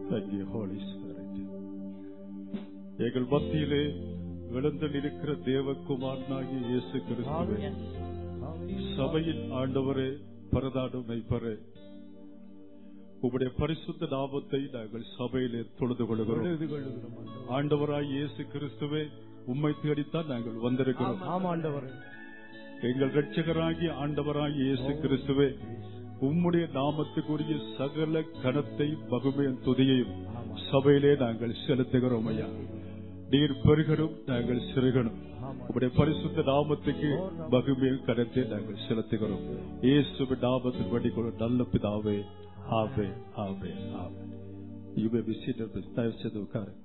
Thank you, Holy Spirit. எங்கள் மத்தியிலே விழுந்தல் இருக்கிற தேவகுமாரனாகிய இயேசு கிறிஸ்துவே சபையின் ஆண்டவரே பரதாடும் மெய்ப்பரே உம்முடைய பரிசுத்த நாமத்தை நாங்கள் சபையிலே தொழுது கொள்கிறோம் ஆண்டவராய் இயேசு கிறிஸ்துவே உம்மை தேடித்தான் நாங்கள் வந்திருக்கிறோம் ஆமா ஆண்டவரே எங்கள் ரட்சகராகிய ஆண்டவராகிய இயேசு கிறிஸ்துவே உம்முடைய நாமத்துக்குரிய சகல கனத்தை மகுமையின் துதியையும் சபையிலே நாங்கள் செலுத்துகிறோம் ஐயா நீர் பெருகணும் நாங்கள் சிறுகணும் உம்முடைய பரிசுத்த நாமத்துக்கு மகுமையின் கனத்தை நாங்கள் செலுத்துகிறோம் இயேசுவின் நாமத்தின் வடிகொள்ள நல்ல பிதாவே ஆவே ஆவே ஆவே You may be seated, please. தயவு செய்து உட்காருங்க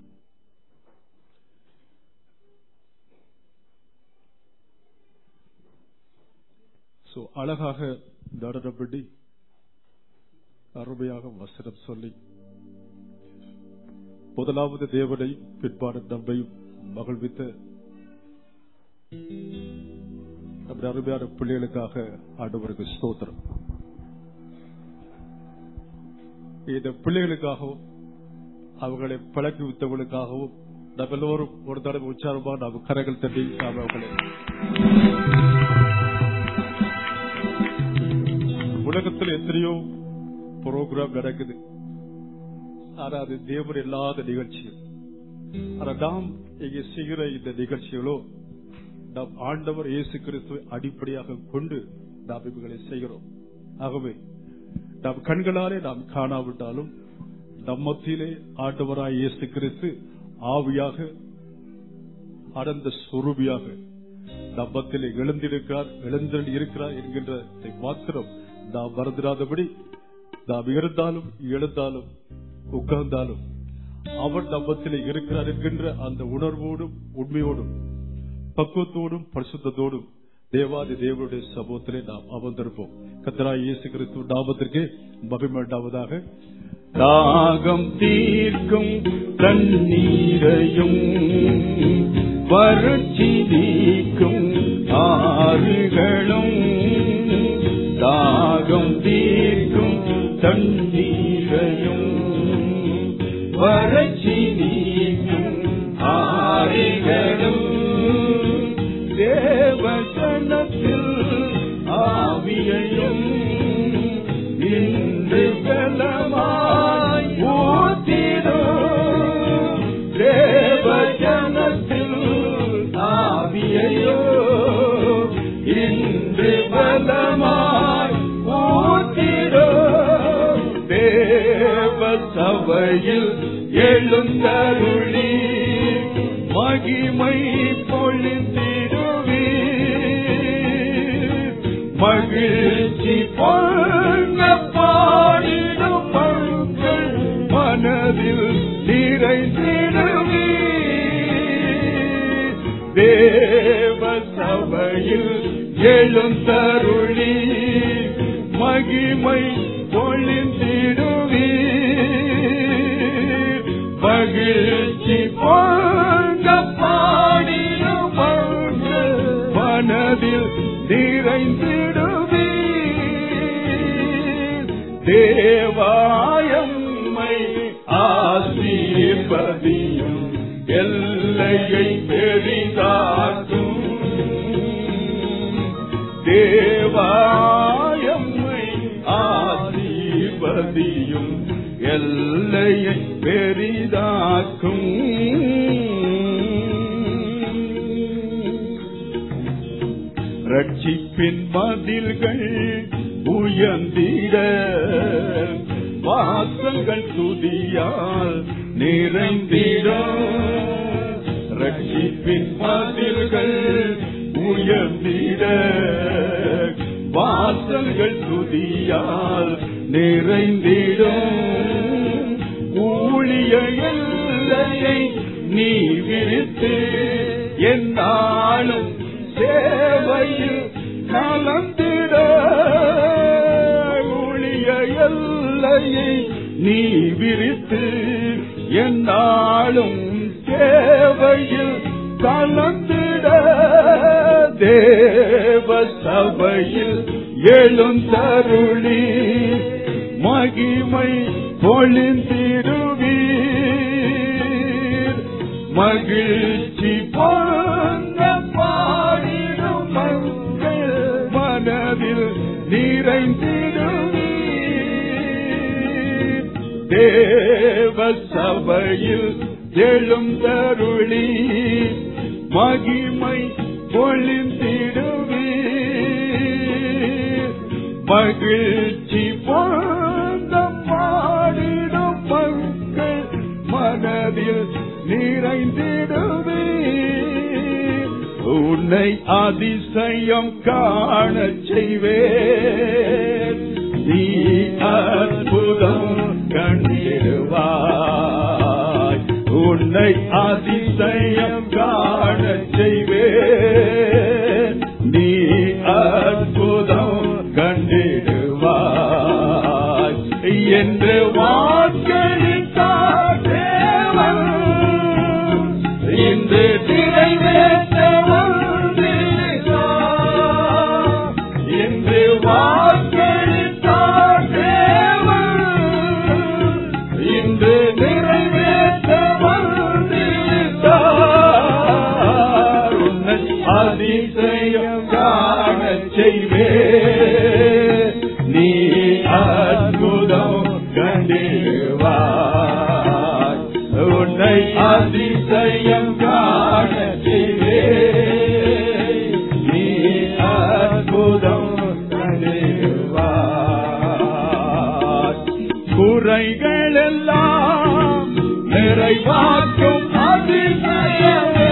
சோ அழகாக நடனப்படி அருமையாக வசனம் சொல்லி முதலாவது தேவனையும் பிற்பாடு நம்மையும் மகிழ்வித்த நம்முடைய அருமையான பிள்ளைகளுக்காக ஆண்டவருக்கு ஸ்தோத்திரம் இந்த பிள்ளைகளுக்காகவும் அவர்களை பழக்கி வித்தவர்களுக்காகவும் நம்ம எல்லோரும் ஒரு தடவை உச்சாரமாக நாம் கரங்கள் தட்டி நாம் அவர்களை உலகத்தில் எத்தனையோ புரோகிராம் நடக்குது ஆனா அது தேவன் இல்லாத நிகழ்ச்சிகள் ஆனா நாம் இங்கே செய்கிற இந்த நிகழ்ச்சிகளோ நாம் ஆண்டவர் இயேசு கிறிஸ்துவை அடிப்படையாக கொண்டு நாம் இவர்களை செய்கிறோம் ஆகவே நாம் கண்களாலே நாம் காணாவிட்டாலும் நம் மத்தியிலே ஆண்டவராய் இயேசு கிறிஸ்து ஆவியாக அடர்ந்த சுரூபியாக நம்மத்திலே எழுந்திருக்கிறார் எழுந்தல் இருக்கிறார் என்கின்ற மாத்திரம் நாம் மறந்துடாதபடி நாம் இருந்தாலும் எழுந்தாலும் உட்கார்ந்தாலும் அவர் நம்மத்திலே இருக்கிறார் என்கின்ற அந்த உணர்வோடும் உண்மையோடும் பக்குவத்தோடும் பரிசுத்தத்தோடும் தேவாதி தேவனுடைய சமூகத்திலே நாம் அமர்ந்திருப்போம் கத்தராய் இயேசு கிறிஸ்துவ நாமத்திற்கு மகிழ்மண்டாவதாக தாகம் தீர்க்கும் தண்ணீரையும் வறட்சி நீக்கும் ஆறுகளும் தாகம் தீர்க்கும் தண்ணீரையும் வறட்சி நீக்கும் ஆறுகளும் தேவசனத்தில் ஆவியையும் இன்று பலமாய் ஊத்திடும் தேவஜனத்தில் ஆவியையோ இன்று பலமாய் ஊத்திடும் தேவ சபையில் எழுந்தருளி மகிமை பொழிந்திடுவீர் மகிழ்ச்சி பொங்க பாடிடும் மக்கள் மனதில் நிறைந்திடுவீர் தேவ சபையில் எழுந்தருளி மகிமை பொழிந்திடுவீர் மகிழ்ச்சி பொங்க பாடிடும் மக்கள் மனதில் நிறைந்திடுவீர் தேவாயம்மை ஆசீர்வதியும் எல்லையை பெரிதாக்கும் தேவாயம்மை ஆசீர்வதியும் எல்லையை பெரிதாக்கும் ரட்சிப்பின் மதில்கள் உயர்ந்திட வாசல்கள் துதியால் நிறைந்திட ரட்சிப்பின் மதில்கள் உயர்ந்திட வாசல்கள் துதியால் நிறைந்திடும் ஊழிய எல்லையை நீ விரித்து என்னாலும் சேவையில் கலந்திட ஊழிய எல்லையை நீ விரித்து என்னாலும் சேவையில் கலந்திட தேவ சபையில் எழுந்தருளி மகிமை பொழிந்திடு மகிழ்ச்சி பொங்க பாடிடும் மக்கள் மனதில் நிறைந்திடுமே தேவ சபையில் எழுந்தருளி மகிமை பொழிந்திடுவே மகிழ்ச்சி பொங்க பாடிடும் மக்கள் மனதில் நிறைந்திடுவே உன்னை அதிசயம் காணச் செய்வேன் நீ அற்புதம் கண்டிடுவாய் உன்னை அதிசயம் காணச் செய்வேன் நீ அற்புதம் கண்டிடுவாய் என்று வாக்களித்தார் தேவன் இன்று நிறைவேற்ற வந்திருக்கிறார். இன்று வாக்களித்தார் தேவன். இன்று நிறைவேற்ற வந்திருக்கிறார். உன்னை அதிசயம் காணச் செய்வேன் நீ அற்புதம் கண்டிடுவாய் உன்னை அதிசயம் காணச் செய்வேன் நீ அற்புதம் கண்டிடுவாய் குறைகள் எல்லாம் நிறைவாக்கும் அதிசயமே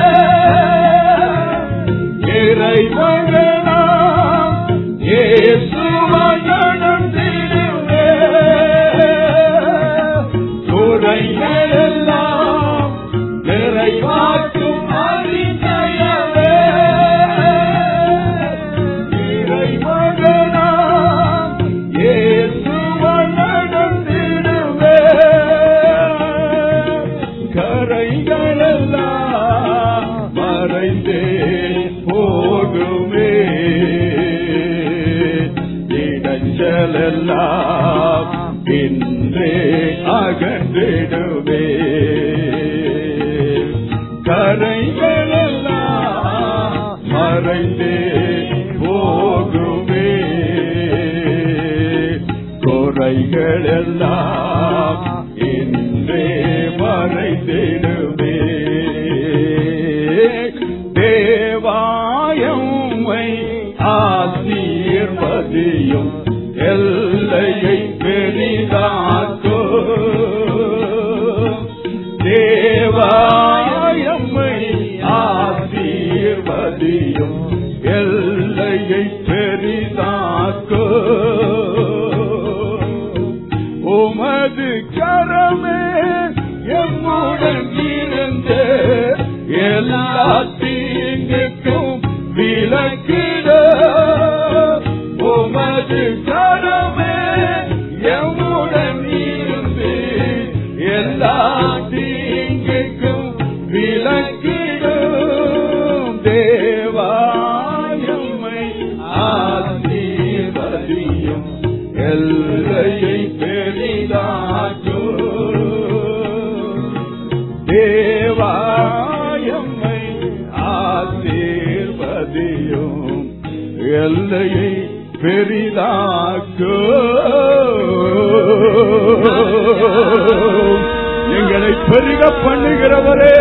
இறைவனாம் இயேசுவாய் நடந்திடுவே. குறைகள் எல்லாம் நிறைவாக்கும் அதிசயமே. இறைவனாம் இயேசுவாய் நடந்திடுவே. கரைகளெல்லாம் மறைந்தே போகுமே இடைஞ்சலெல்லாம் இன்றே அகன்றிடுவே கரைகளெல்லாம் மறைந்தே போகுமே குறைகளெல்லாம் இன்றே மறைந்திடுமே தேவாயம்மை ஆசீர்வதியும் எல்லையை பெரிதாக்கோ தேவாயம்மை ஆசீர்வதியும் எல்லையை பெரிதாக்கோ உமது கரமே எம்முடன் இருந்து எல்லா தீங்குக்கும் விலக்கிட உமது கரமே எம்முடன் இருந்து எல்லா தீங்குக்கும் விலக்கிடும் தேவாயம்மை ஆசீர்வதியும் எல்லையை பெரிதாக்கும் தேவாயம்மை ஆசீர்வதியும் எல்லையை பெரிதாக்கும் எங்களை பெருக பண்ணுகிறவரே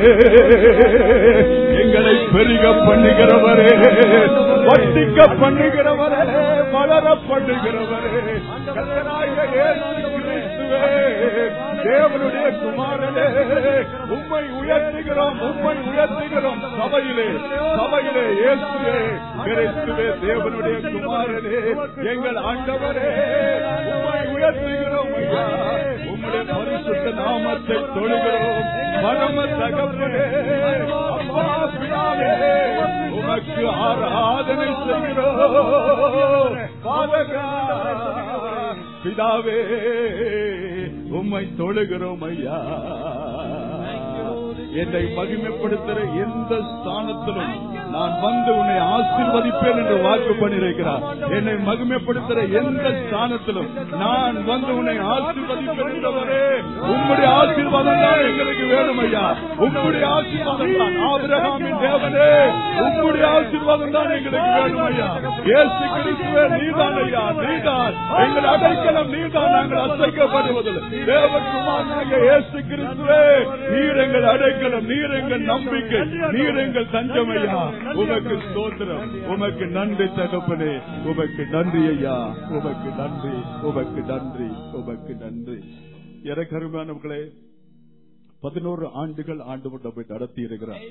எங்களை பெருக பண்ணுகிறவரே வர்த்திக்க பண்ணுகிறவரே வளர பண்ணுகிறவரே கர்த்தராகிய இயேசு கிறிஸ்துவே, தேவனுடைய குமாரனே உம்மை உயர்த்துகிறோம் உம்மை உயர்த்துகிறோம் சபையிலே சபையிலே இயேசுவே கிறிஸ்துவே தேவனுடைய குமாரனே எங்கள் ஆண்டவரே உம்மை உயர்த்துகிறோம் ஐயா உம்முடைய பரிசுத்த நாமத்தை தொழுகிறோம் பரம தகப்பனே அப்பா பிதாவே உமக்கு ஆராதனை செய்கிறோம் பாதகா பிதாவே உம்மை தொழுகிறோம் ஐயா என்னை மகிமைப்படுத்துகிற எந்த ஸ்தானத்திலும் நான் வந்து உன்னை ஆசீர்வதிப்பேன் என்று வாக்கு பண்ணியிருக்கிறார் என்னை மகிமைப்படுத்துகிற எந்த ஸ்தானத்திலும் நான் வந்து உன்னை ஆசீர்வதிப்பேன் என்றவரே உம்முடைய ஆசீர்வாதம் தான் எங்களுக்கு வேணும் ஐயா உம்முடைய ஆசீர்வாதம் தான் ஆபிரகாமின் தேவனே உம்முடைய ஆசீர்வாதம் தான் எங்களுக்கு வேணும் ஐயா இயேசு கிறிஸ்துவே நீதான் ஐயா நீதான் எங்கள் அடைக்கலம் நீதான் நாங்கள் அசைக்கப்படுவதில்லை தேவகுமாரனாகிய இயேசு கிறிஸ்துவே நீர் எங்கள் அடைக்கலம் நீர் எங்கள் நம்பிக்கை நீர் எங்கள் தஞ்சம் ஐயா உமக்கு ஸ்தோத்திரம் உமக்கு நன்றி தகப்பனே உமக்கு நன்றி ஐயா உமக்கு நன்றி உமக்கு நன்றி உமக்கு நன்றி எனக்கு அருமையானவர்களே பதினோரு ஆண்டுகள் ஆண்டு நம்மை நடத்தி இருக்கிறார்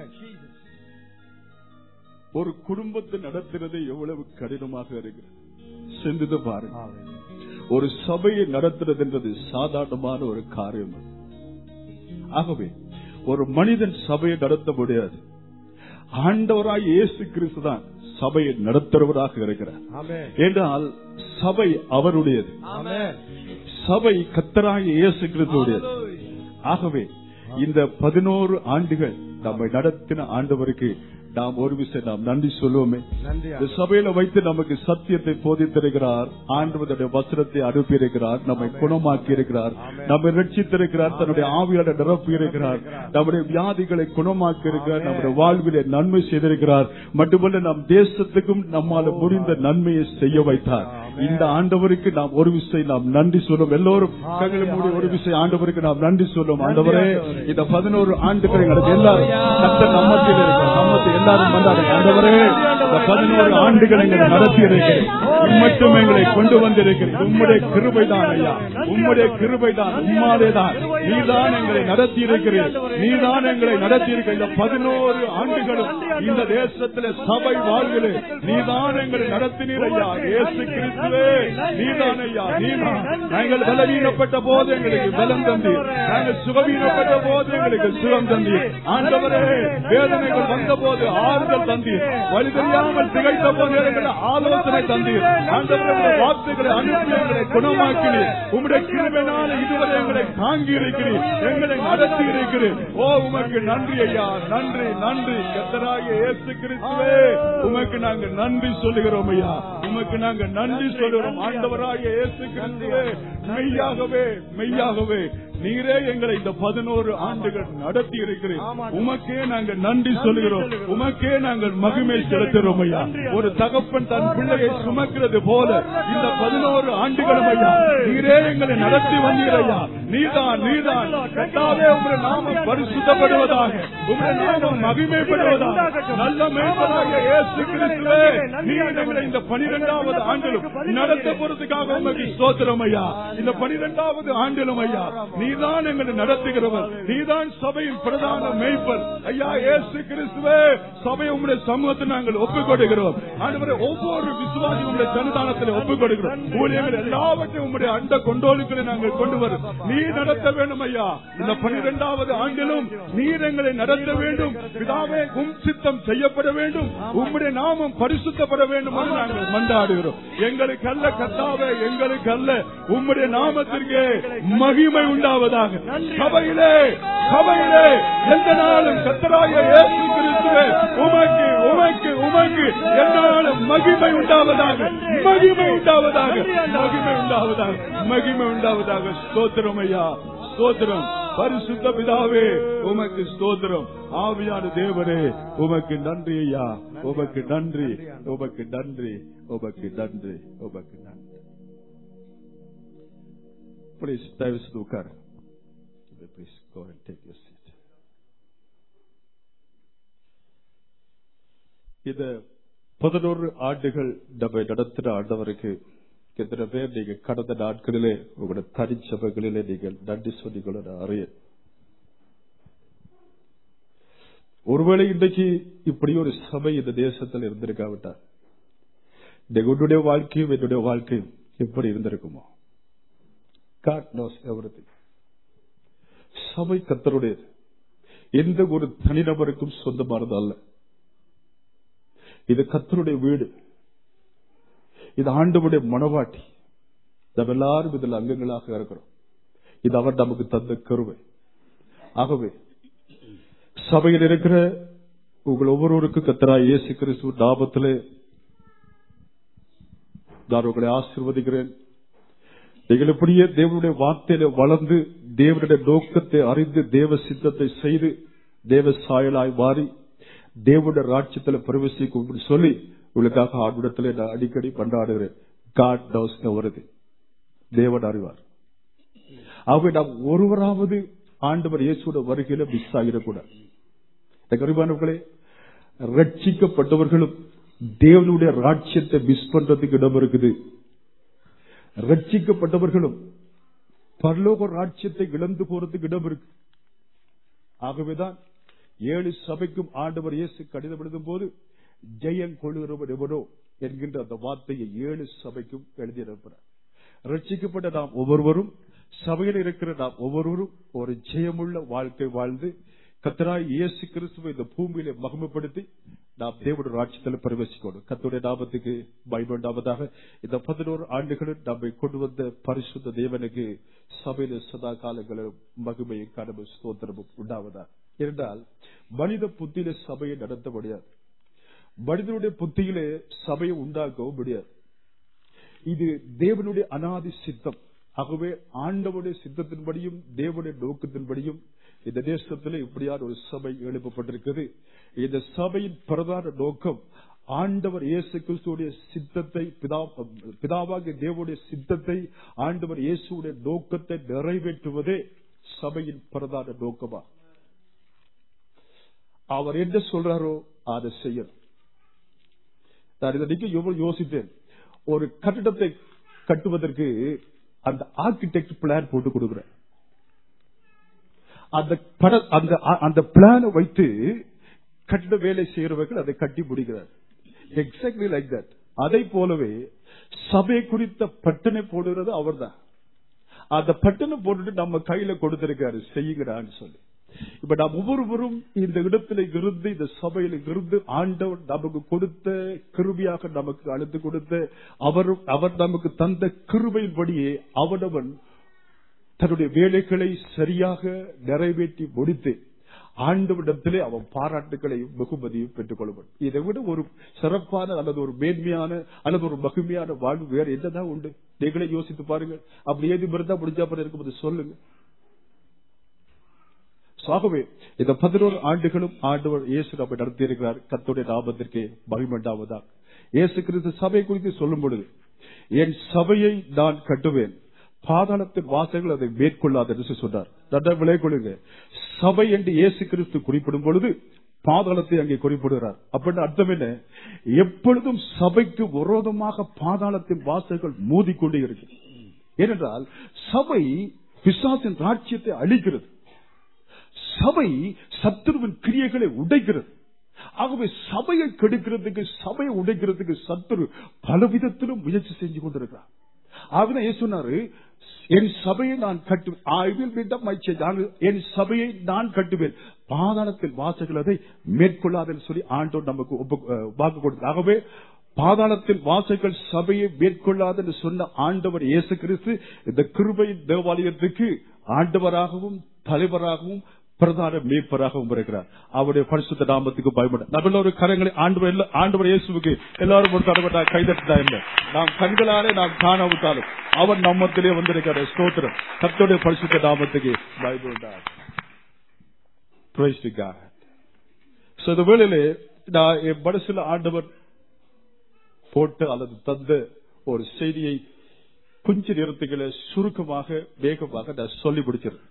ஒரு குடும்பத்தை நடத்துறது எவ்வளவு கடினமாக இருக்கிறது சிந்தித்து பாருங்க ஒரு சபையை நடத்துறது என்றது சாதாரணமான ஒரு காரியம் அல்ல. ஆகவே ஒரு மனிதன் சபையை நடத்த முடியாது ஆண்டவராய் இயேசு கிறிஸ்து தான் சபையை நடத்துறவராக இருக்கிறார் என்றால் சபை அவருடையது சபை கத்தராக இயேசு கிறிஸ்துடையது ஆகவே இந்த பதினோரு ஆண்டுகள் நம்மை நடத்தின ஆண்டவருக்கு நாம் ஒரு விஷயம் நாம் நன்றி சொல்லுவோமே இந்த சபையில வைத்து நமக்கு சத்தியத்தை போதித்திருக்கிறார் ஆண்டவருடைய வசனத்தை அனுப்பியிருக்கிறார் நம்மை குணமாக்கி இருக்கிறார் நம்மை ரட்சித்திருக்கிறார் தன்னுடைய ஆவியாளர் நிரப்பி இருக்கிறார் நம்முடைய வியாதிகளை குணமாக்கி இருக்கிறார் நம்முடைய வாழ்விலே நன்மை செய்திருக்கிறார் மட்டுமல்ல நம் தேசத்துக்கும் நம்மால முடிந்த நன்மையை செய்ய வைத்தார் இந்த ஆண்டவருக்கு நாம் ஒரு விஷயம் நாம் நன்றி சொல்லும் எல்லோரும் கண்களை மூடி ஒரு விஷயம் ஆண்டவருக்கு நாம் நன்றி சொல்லும் ஆண்டவரே இந்த பதினோரு ஆண்டுகள் எங்களுக்கு எல்லாரும் கர்த்தர் நம்மத்தில் இருக்கிறார் நம்மத்தை எல்லாரும் வந்தார்கள் ஆண்டவரே இந்த பதினோரு ஆண்டுகள் எங்களை நடத்தி இருக்கிறேன் மட்டும் எங்களை கொண்டு வந்திருக்கிறேன் உம்முடைய கிருபைதான் ஐயா உம்முடைய கிருபைதான் உம்மாலே தான் நீதான் எங்களை நடத்தி இருக்கிறேன் நீதான் எங்களை நடத்தி இருக்கிற இந்த பதினோரு ஆண்டுகளும் இந்த தேசத்திலே சபை வாழ்விலே நீதான் எங்களை நடத்தினீர் ஐயா இயேசு கிறிஸ்துவே நீதான் ஐயா நீதான் நாங்கள் பலவீனப்பட்ட போது எங்களுக்கு பலம் தந்தீர் நாங்கள் சுகவீனப்பட்ட போது எங்களுக்கு சுகம் தந்தீர் ஆண்டவரே வேதனைகள் வந்த போது ஆறுதல் தந்தீர் வழி தெரியாமல் திகைத்த போது எங்களுக்கு ஆலோசனை தந்தீர் ஆண்டவருடைய வார்த்தைகளை அனுப்பி எங்களை குணமாக்கினீர் உம்முடைய கிருபையினால இதுவரை எங்களை தாங்கி இருக்கிறீர் எங்களை நடத்தி இருக்கிறீர் ஓ உமக்கு நன்றி ஐயா நன்றி நன்றி கத்தராகிய இயேசு கிறிஸ்துவே உமக்கு நாங்க நன்றி சொல்லுகிறோம் ஐயா உமக்கு நாங்க நன்றி சொல்லுகிறோம் ஆண்டவராகிய இயேசு கிறிஸ்துவே மெய்யாகவே மெய்யாகவே நீரே எங்களை இந்த பதினோரு ஆண்டுகள் நடத்தி இருக்கிறேன் உமக்கே நாங்கள் நன்றி சொல்கிறோம் உமக்கே நாங்கள் மகிமை செலுத்துகிறோம் ஐயா ஒரு தகப்பன் தன் பிள்ளையை சுமக்கிறது போல இந்த பதினோரு ஆண்டுகளும் ஐயா நீரே எங்களை நடத்தி வந்தீர் ஐயா நீதான் நீதான் கட்டாவே உங்களுடைய நாமம் பரிசுத்தப்படுவதாக உங்களுடைய நாமம் மகிமைப்படுவதாக நல்ல மேம்பதாக இயேசு கிறிஸ்துவே நீர் எங்களை இந்த பனிரெண்டாவது ஆண்டிலும் நடத்த போறதுக்காக உமக்கு ஸ்தோத்திரம் ஐயா இந்த பனிரெண்டாவது ஆண்டிலும் ஐயா நீதான் எங்களை நடத்துகிறவர் நீதான் சபையின் பிரதான மேய்ப்பர் ஐயா இயேசு கிறிஸ்துவே சபை உங்களுடைய சமூகத்தை நாங்கள் ஒப்புக் கொடுக்கிறோம் ஆண்டவரே ஒவ்வொரு விசுவாசி உங்களுடைய சன்னிதானத்தில் ஒப்புக் கொடுக்கிறோம் ஊழியர்கள் எல்லாவற்றையும் உங்களுடைய அண்ட கொண்டோலுக்களை நாங்கள் கொண்டு வரும் நீ நடத்த வேண்டும் ஐயா இந்த பனிரெண்டாவது ஆண்டிலும் நீர் எங்களை நடத்த வேண்டும் பிதாவே உம் சித்தம் செய்யப்பட வேண்டும் உம்முடைய நாமம் பரிசுத்தப்பட வேண்டும் என்று நாங்கள் மன்றாடுகிறோம் எங்களுக்கு அல்ல கத்தாவே எங்களுக்கு அல்ல உம்முடைய நாமத்திற்கு மகிமை உண்டாவதாக சபையிலே சபையிலே எந்த நாளும் கத்தராய இயேசு கிறிஸ்துவே உமக்கு உமக்கு உமக்கு என்னாலும் மகிமை உண்டாவதாக மகிமை உண்டாவதாக மகிமை உண்டாவதாக மகிமை உண்டாவதாக ஸ்தோத்திரம் ஐயா ஸ்தோத்திரம் பரிசுத்த பிதாவே உமக்கு ஸ்தோத்திரம் ஆவியான தேவரே உமக்கு நன்றி ஐயா உமக்கு நன்றி உமக்கு நன்றி உமக்கு நன்றி உமக்கு நன்றி Please, தயவு செய்து உட்காரு Please go and take your seat. இந்த பதினோரு ஆண்டுகள் நம்மை நடத்தின ஆண்டவருக்கு எத்தனை பேர் நீங்க கடந்த நாட்களிலே உங்களுடைய தனிச்சபைகளிலே நீங்கள் நன்றி சொல்லிக்கொள்ள நான் அறியேன் ஒருவேளை இன்றைக்கு இப்படி ஒரு சபை இந்த தேசத்தில் இருந்திருக்காவிட்டார் இன்னைக்கு உன்னுடைய வாழ்க்கையும் என்னுடைய வாழ்க்கையும் எப்படி இருந்திருக்குமோ God knows everything. சபை கத்தருடையது எந்த ஒரு தனிநபருக்கும் சொந்தமானது அல்ல இது கத்தருடைய வீடு இது ஆண்டவருடைய மனவாட்டி நம்ம எல்லாரும் இதில் அங்கங்களாக இருக்கிறோம் இது அவர் நமக்கு தந்த கருவை ஆகவே சபையில் இருக்கிற உங்கள் ஒவ்வொருவருக்கும் கத்தராய் இயேசு கிறிஸ்துவ லாபத்திலே நான் உங்களை ஆசீர்வதிக்கிறேன் நீங்கள் இப்படியே தேவனுடைய வார்த்தையில வளர்ந்து தேவனுடைய நோக்கத்தை அறிந்து தேவ சித்தத்தை செய்து தேவ சாயலாய் மாறி தேவனுடைய ராட்சியத்தில் பிரவேசிக்கும் சொல்லி உங்களுக்காக ஆண்டுடத்தில் நான் அடிக்கடி பண்டாடுகிறேன் காட் டவுஸ் வருது தேவன் அறிவார் ஆகவே நாம் ஒருவராவது ஆண்டவர் இயேசுட வருகையில மிஸ் ஆகிடக்கூடாது கருமானவர்களே ரட்சிக்கப்பட்டவர்களும் தேவனுடைய ராட்சியத்தை மிஸ் பண்றதுக்கு இடம் இருக்குது ரட்சிக்கப்பட்டவர்களும் பரலோக ராட்சியத்தை இழந்து போறதுக்கு இடம் இருக்கு ஆகவேதான் ஏழு சபைக்கும் ஆண்டவர் இயேசு கடிதம் எழுதும் போது ஜெயம் கொள்கிறவன் எவனோ என்கின்ற அந்த வார்த்தையை ஏழு சபைக்கும் எழுதியிருக்கிறார் ரட்சிக்கப்பட்ட நாம் ஒவ்வொருவரும் சபையில் இருக்கிற நாம் ஒவ்வொருவரும் ஒரு ஜெயமுள்ள வாழ்க்கை வாழ்ந்து கத்தராய் இயேசு கிறிஸ்துவ இந்த பூமியில மகிமைப்படுத்தி நாம் தேவனுடைய ராட்சியத்தில் பிரவேசிக்கணும் கத்துடைய நாமத்துக்கு பயனுண்டாவதாக இந்த பதினோரு ஆண்டுகளில் நம்மை கொண்டு வந்த பரிசுத்த தேவனுக்கு சபையில சதா காலங்களிலும் மகிமையும் கடமும் ஸ்தோத்திரமும் உண்டாவதா என்றால் மனித புத்தியில சபையை நடத்த முடியாது மனிதனுடைய புத்தியிலே சபையை உண்டாக்கவும் முடியாது இது தேவனுடைய அனாதி சித்தம் ஆகவே ஆண்டவனுடைய சித்தத்தின்படியும் தேவனுடைய நோக்கத்தின்படியும் இந்த தேசத்தில் இப்படியான ஒரு சபை எழுப்பப்பட்டிருக்கிறது இந்த சபையின் பிரதான நோக்கம் ஆண்டவர் இயேசு கிறிஸ்துடைய சித்தத்தை பிதாவாகிய தேவனுடைய சித்தத்தை ஆண்டவர் இயேசுடைய நோக்கத்தை நிறைவேற்றுவதே சபையின் பிரதான நோக்கமா அவர் என்ன சொல்றாரோ அதை செய்யணும் நான் இதை எவ்வளவு யோசித்தேன் ஒரு கட்டிடத்தை கட்டுவதற்கு அந்த ஆர்கிடெக்ட் பிளான் போட்டு கொடுக்கிறேன் அந்த பட அந்த அந்த பிளான வைத்து கட்டிட வேலை செய்யறவர்கள் அதை கட்டி முடிக்கிறார் எக்ஸாக்ட்லி லைக் தட் அதை போலவே சபை குறித்த பட்டனை போடுறது அவர்தான் அந்த பட்டனை போட்டுட்டு நம்ம கையில கொடுத்திருக்காரு செய்யுங்கடான்னு சொல்லி இப்ப நாம் ஒவ்வொருவரும் இந்த இடத்துல இருந்து இந்த சபையில இருந்து ஆண்டவர் நமக்கு கொடுத்த கிருபியாக நமக்கு அழுத்து கொடுத்த அவர் அவர் நமக்கு தந்த கிருபையின்படியே அவனவன் தன்னுடைய வேலைகளை சரியாக நிறைவேற்றி முடித்து ஆண்டவரிடத்திலே அவன் பாராட்டுகளையும் வெகுமதியும் பெற்றுக் கொள்வான் இதை விட ஒரு சிறப்பான அல்லது ஒரு மேன்மையான அல்லது ஒரு மகிமையான வாழ்வு வேற என்னதான் உண்டு நீங்களே யோசித்து பாருங்க அப்படி ஏது இருந்தா முடிஞ்சா பிறகு இருக்கும்போது சொல்லுங்க ஆகவே இந்த பதினோரு ஆண்டுகளும் ஆண்டவர் இயேசு நம்மை நடத்தியிருக்கிறார் கத்துடைய நாமத்திற்கு மகிமண்டாவதா இயேசு கிறிஸ்து சபை குறித்து சொல்லும் பொழுது என் சபையை நான் கட்டுவேன் பாதாளத்தின் வாசல்கள் அதை மேற்கொள்ளாது என்று சொன்னார் நன்றாக விலை கொள்ளுங்க சபை என்று இயேசு கிறிஸ்து குறிப்பிடும் பொழுது பாதாளத்தை அங்கே குறிப்பிடுகிறார் அப்படின்னு அர்த்தம் என்ன எப்பொழுதும் சபைக்கு விரோதமாக பாதாளத்தின் வாசல்கள் மோதிக்கொண்டே இருக்கு ஏனென்றால் சபை பிசாசின் ராட்சியத்தை அழிக்கிறது சபை சத்துருவின் கிரியைகளை உடைக்கிறது ஆகவே சபையை கெடுக்கிறதுக்கு சபையை உடைக்கிறதுக்கு சத்துரு பல விதத்திலும் முயற்சி செஞ்சு கொண்டிருக்கிறார் ஆகவே சொன்னாரு என் சபையை நான் கட்டுவேன் ஐ வில் பிட் மை என் சபையை நான் கட்டுவேன் பாதாளத்தில் வாசல்கள் அதை மேற்கொள்ளாதுன்னு சொல்லி ஆண்டோர் நமக்கு வாக்கு கொடுத்தார் ஆகவே பாதாளத்தில் வாசல்கள் சபையை மேற்கொள்ளாது என்று சொன்ன ஆண்டவர் இயேசு கிறிஸ்து இந்த கிருபை தேவாலயத்துக்கு ஆண்டவராகவும் தலைவராகவும் பிரதான மேய்ப்பராகவும் இருக்கிறார் அவருடைய பரிசுத்த நாமத்துக்கு பயப்பட நம்ம ஒரு கரங்களை ஆண்டவர் ஆண்டவர் இயேசுக்கு எல்லாரும் ஒரு தடவை கைதட்டா இல்லை நாம் கண்களாலே நாம் காணாவிட்டாலும் அவர் நம்மத்திலே வந்திருக்கிற ஸ்தோத்திரம் கத்தோடைய பரிசுத்த நாமத்துக்கு பயப்படுகிறார் இந்த வேளையிலே நான் என் மனசுல ஆண்டவர் போட்டு அல்லது தந்த ஒரு செய்தியை கொஞ்ச நேரத்துக்களை சுருக்கமாக வேகமாக நான் சொல்லி முடிச்சிருக்கேன்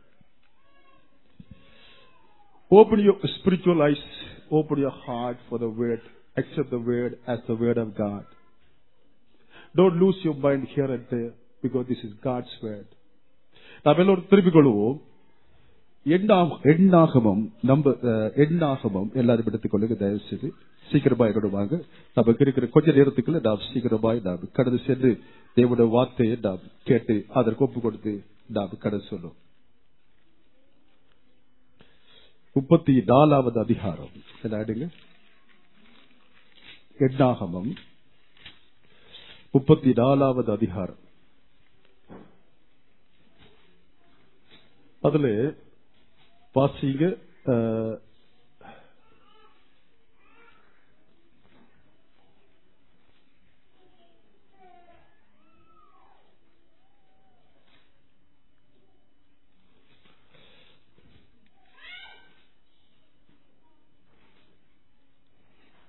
Open your spiritual eyes, open your heart for the word, accept the word as the word of God. Don't lose your mind here and there because this is God's word. நாம் எல்லோரும் திருப்பிக் கொள்வோம் எண்ணாகமம் நம்ம எண்ணாகமம் எல்லாரும் எடுத்துக் கொள்ளுங்க தயவு செய்து சீக்கிரமா என்னோட வாங்க நமக்கு இருக்கிற கொஞ்ச நேரத்துக்குள்ள நாம் சீக்கிரமாய் நாம் கடந்து சென்று தேவனுடைய வார்த்தையை நாம் கேட்டு அதற்கு ஒப்பு கொடுத்து நாம் கடந்து சொல்லும் முப்பத்தி நாலாவது அதிகாரம் என்ன எண்ணாகமம் முப்பத்தி நாலாவது அதிகாரம் அதுல வாசிங்க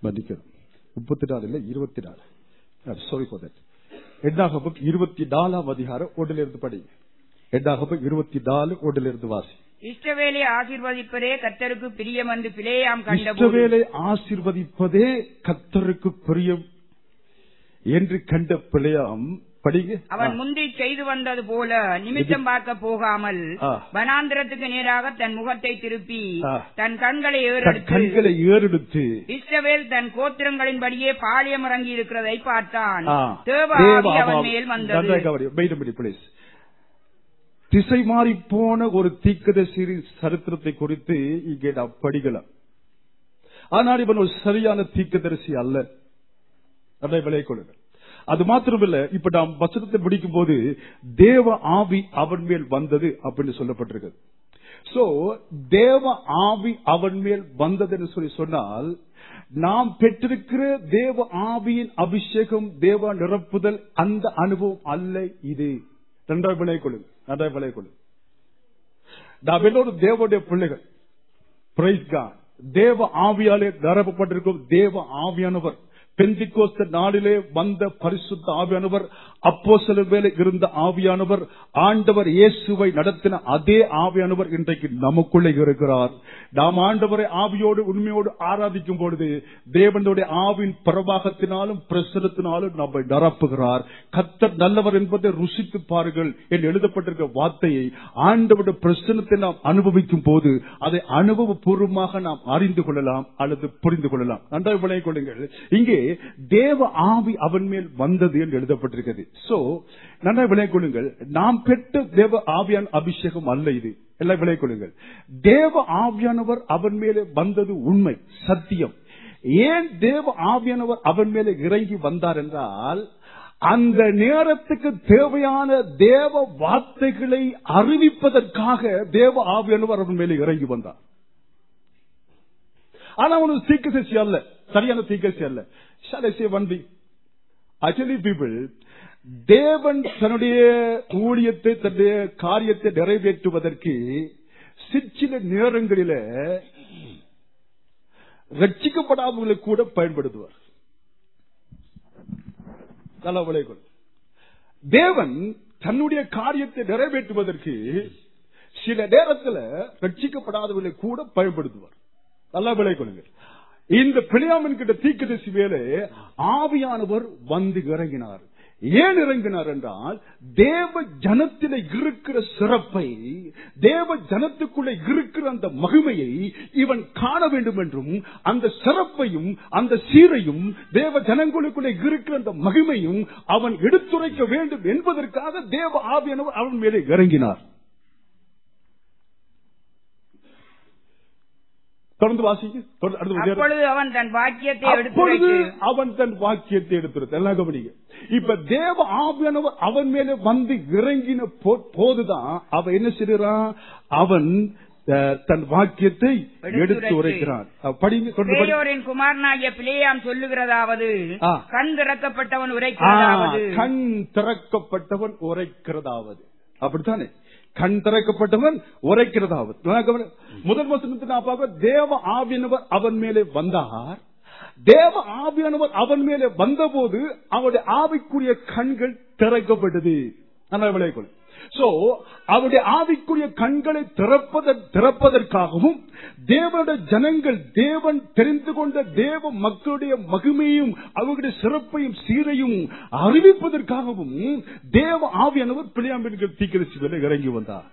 மன்னிக்கணும் முப்பத்தி நாலு இல்ல இருபத்தி நாலு சாரி ஃபார் தட் எட்டாகபம் இருபத்தி நாலாம் அதிகாரம் ஒன்றிலிருந்து படிங்க எட்டாகபம் இருபத்தி நாலு ஒன்றிலிருந்து வாசி இஷ்டவேலை ஆசீர்வதிப்பதே கர்த்தருக்கு பிரியம் என்று பிளேயாம் கண்டபோது இஷ்டவேலை ஆசீர்வதிப்பதே கத்தருக்கு பிரியம் என்று கண்ட பிழையாம் படிங்க அவன் முந்தி செய்து வந்தது போல நிமித்தம் பார்க்க போகாமல் ஆ. வனாந்திரத்துக்கு நேராக தன் முகத்தை திருப்பி ஆ. தன் கண்களை தன் ஏறெடுத்து கண்களை ஏறெடுத்து இஸ்ரவேல் தன் கோத்திரங்களின்படியே பாளையம் இறங்கி இருக்கிறதை பார்த்தான் ஆ. தேவ தேவ ஆவி அவன் ஆவி. மேல் நன்றாக வந்தது கவனி. Wait a minute, please. திசை மாறி போன ஒரு தீக்கதரிசி சரித்திரத்தை குறித்து இங்கே நாம் படிக்கலாம் ஆனால் இவன் ஒரு சரியான தீக்கதரிசி அல்ல அதை விலை கொள்ளுங்கள் அது மாத்திரமில்ல இப்ப நாம் வசனத்தை முடிக்கும் போது தேவ ஆவி அவன் மேல் வந்தது அப்படின்னு சொல்லப்பட்டிருக்கிறது சோ தேவ ஆவி அவன் மேல் வந்தது என்று சொல்லி சொன்னால் நாம் பெற்றிருக்கிற தேவ ஆவியின் அபிஷேகம் தேவ நிரப்புதல் அந்த அனுபவம் அல்ல இது நன்றாக விலை கொள்ளுங்க நன்றாக விலை கொள்ளுங்க நாம் எல்லோரும் தேவனுடைய பிள்ளைகள் Praise God. தேவ ஆவியாலே நிரப்பப்பட்டிருக்கும் தேவ ஆவியானவர் பெந்திகோஸ்த நாளிலே வந்த பரிசுத்த ஆவியானவர் அப்போ மேலே இருந்த ஆவியானவர் ஆண்டவர் இயேசுவை நடத்தின அதே ஆவியானவர் இன்றைக்கு நமக்குள்ளே இருக்கிறார் நாம் ஆண்டவரை ஆவியோடு உண்மையோடு ஆராதிக்கும் பொழுது தேவனுடைய ஆவின் பிரவாகத்தினாலும் பிரசனத்தினாலும் நம்மை நிரப்புகிறார் கத்தர் நல்லவர் என்பதை ருசித்து பாருங்கள் என்று எழுதப்பட்டிருக்க வார்த்தையை ஆண்டவருடைய பிரசனத்தை நாம் அனுபவிக்கும் போது அதை அனுபவபூர்வமாக நாம் அறிந்து கொள்ளலாம் அல்லது புரிந்து கொள்ளலாம் நன்றாக விளைய கொள்ளுங்கள் இங்கே தேவ ஆவி அவன் மேல் வந்தது என்று எழுதப்பட்டிருக்கிறது சோ நன்றாக விளைய கொள்ளுங்கள் நாம் பெற்ற தேவ ஆவியான அபிஷேகம் அல்ல இது எல்லாம் விளைய கொள்ளுங்கள் தேவ ஆவியானவர் அவன் மேலே வந்தது உண்மை சத்தியம் ஏன் தேவ ஆவியானவர் அவன் மேலே இறங்கி வந்தார் என்றால் அந்த நேரத்துக்கு தேவையான தேவ வார்த்தைகளை அறிவிப்பதற்காக தேவ ஆவியானவர் அவன் மேலே இறங்கி வந்தார் ஆனா அவனு தீக்கசி அல்ல சரியான தீக்கசி அல்ல சரசிய வண்டி அச்சலி பீப்புள் தேவன் தன்னுடைய ஊழியத்தை தன்னுடைய காரியத்தை நிறைவேற்றுவதற்கு சிற்சில நேரங்களில ரட்சிக்கப்படாதவர்களை கூட பயன்படுத்துவார் நல்லா விளைவுகள் தேவன் தன்னுடைய காரியத்தை நிறைவேற்றுவதற்கு சில நேரத்தில் ரட்சிக்கப்படாதவர்களை கூட பயன்படுத்துவார் நல்லா விலை கொள்ளுங்க இந்த பிள்ளையாமன் கிட்ட தீக்கதரிசி மேலே ஆவியானவர் வந்து இறங்கினார் ஏன் இறங்கினார் என்றால் தேவ ஜனத்தில இருக்கிற சிறப்பை தேவ ஜனத்துக்குள்ள இருக்கிற அந்த மகிமையை இவன் காண வேண்டும் என்றும் அந்த சிறப்பையும் அந்த சீரையும் தேவ ஜனங்களுக்குள்ள இருக்கிற அந்த மகிமையும் அவன் எடுத்துரைக்க வேண்டும் என்பதற்காக தேவ ஆவியானவர் அவன் மேலே இறங்கினார் தொடர்ந்து வாசிக்கு தொடர்ந்து அடுத்த வாசிக்க. அப்பொழுது அவன் தன் வாக்கியத்தை அப்பொழுது எடுத்து அவன் தன் வாக்கியத்தை எடுத்துறது எல்லாம் கவனிங்க இப்ப தேவ ஆவியானவர் அவன் மேல வந்து இறங்கின போ- போதுதான் அவன் என்ன செய்யறான் அவன் அஹ், தன் வாக்கியத்தை எடுத்து எடுத்துரைத்து. உரைக்கிறான் அஹ், படிங்க தொடர்ந்து படிங்க. பேயோரின் குமாரனாகிய பிளேயாம் சொல்லுகிறதாவது ஆ. கண் திறக்கப்பட்டவன் ஆ, உரைக்கிறதாவது கண் திறக்கப்பட்டவன் உரைக்கிறதாவது அப்படித்தானே கண் திறக்கப்பட்டவன் உரைக்கிறதாவது நான் கவனி- முதல் வசனத்தை நான் பார்க்க தேவ ஆவியானவர் அவன் மேலே வந்தார் தேவ ஆவியானவர் அவன் மேலே வந்தபோது அவருடைய ஆவிக்குரிய கண்கள் திறக்கப்பட்டது நல்லா விளையாடு சோ அவருடைய ஆவிக்குரிய கண்களை திறப்பத திறப்பதற்காகவும் தேவனுடைய ஜனங்கள் தேவன் தெரிந்து கொண்ட தேவ மக்களுடைய மகிமையும் அவர்களுடைய சிறப்பையும் சீரையும் அறிவிப்பதற்காகவும் தேவ ஆவியானவர் பிள்ளையாம்பின் தீக்கிரசி மேல இறங்கி வந்தார்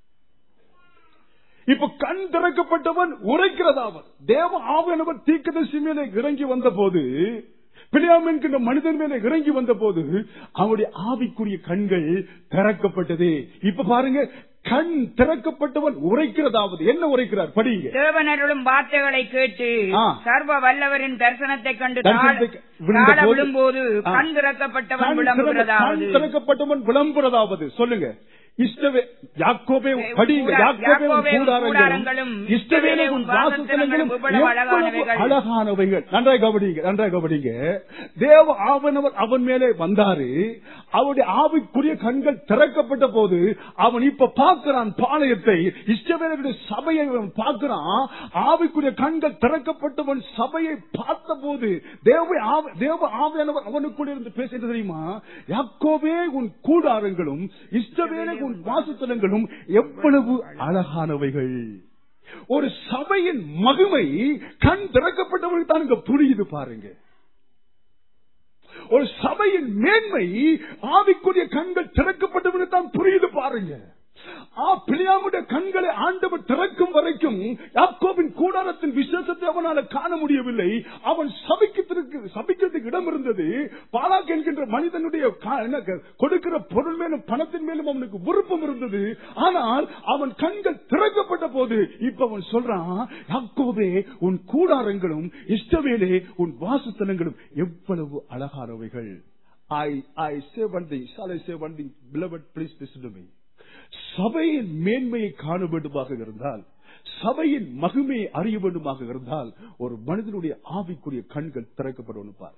இப்ப கண் திறக்கப்பட்டவன் உரைக்கிறதாவன் தேவ ஆவியானவர் தீக்கதரிசி மேலே இறங்கி வந்த போது பிள்ளையாம் என்கின்ற மனிதன் மேலே இறங்கி வந்த போது அவனுடைய ஆவிக்குரிய கண்கள் திறக்கப்பட்டது இப்ப பாருங்க கண் திறக்கப்பட்டவன் உரைக்கிறதாவது என்ன உரைக்கிறார் படிங்க தேவனருளும் வார்த்தைகளை கேட்டு ஆ. சர்வ வல்லவரின் தரிசனத்தை கண்டு தரிசனத்தை தாழ- விழுந்த தாழ போது- விழும்போது ஆ. கண் திறக்கப்பட்டவன் கண் திறக்க- விளம்புகிறதாவது கண் திறக்கப்பட்டவன் விளம்புறதாவது சொல்லுங்க இஷ்டவே யாக்கோபே படிங்க கூடா- யாக்கோபே உன் யாக்கோபே உன் கூடாரங்களும் கூடாரங்களும், இஷ்டவேலே உன் வாசஸ்தலங்களும் இவ்வளவு எவ்வளவு அழகானவைகள். அழகானவைகள் நன்றாய் கவனிங்க நன்றாய் கவனிங்க தேவ ஆவனவர் அவன் மேலே வந்தாரு அவருடைய ஆவிக்குரிய கண்கள் திறக்கப்பட்ட போது அவன் இப்ப பார்க்கிறான் பாளையத்தை இஷ்டவேலருடைய சபையை அவன் பார்க்கிறான் ஆவிக்குரிய கண்கள் திறக்கப்பட்டவன் சபையை பார்த்த போது தேவ ஆவி- தேவ ஆவியானவர் அவனுக்குள்ள இருந்து பேசுறது தெரியுமா யாக்கோவே உன் கூடாரங்களும் இஷ்டவேலை உன் வாசத்தலங்களும் எவ்வளவு அழகானவைகள் ஒரு சபையின் மகிமை கண் திறக்கப்பட்டவர்கள் தான் இங்க புரியுது பாருங்க ஒரு சபையின் மேன்மை ஆவிக்குரிய கண்கள் திறக்கப்பட்டவர்கள் தான் புரியுது பாருங்க ஆ பிள்ளையாமுடைய கண்களை ஆண்டவர் திறக்கும் வரைக்கும் யாக்கோபின் கூடாரத்தின் விசேஷத்தை அவனால காண முடியவில்லை அவன் சபிக்கிறதுக்கு சபிக்கிறதுக்கு இடம் இருந்தது பாலாக் என்கின்ற மனிதனுடைய கா- என்ன, கொடுக்கிற பொருள் மேலும் பணத்தின் மேலும் அவனுக்கு விருப்பம் இருந்தது ஆனால் அவன் கண்கள் திறக்கப்பட்ட போது இப்ப அவன் சொல்றான் யாக்கோபே உன் கூடாரங்களும் இஷ்டவேலே உன் வாசத்தலங்களும் எவ்வளவு அழகானவைகள் I I say one thing shall I say one thing beloved please listen to me சபையின் மேன்மையை காண வேண்டுமாக இருந்தால் சபையின் மகிமையை அறிய வேண்டுமாக இருந்தால் ஒரு மனிதனுடைய ஆவிக்குரிய கண்கள் திறக்கப்படணும் பாரு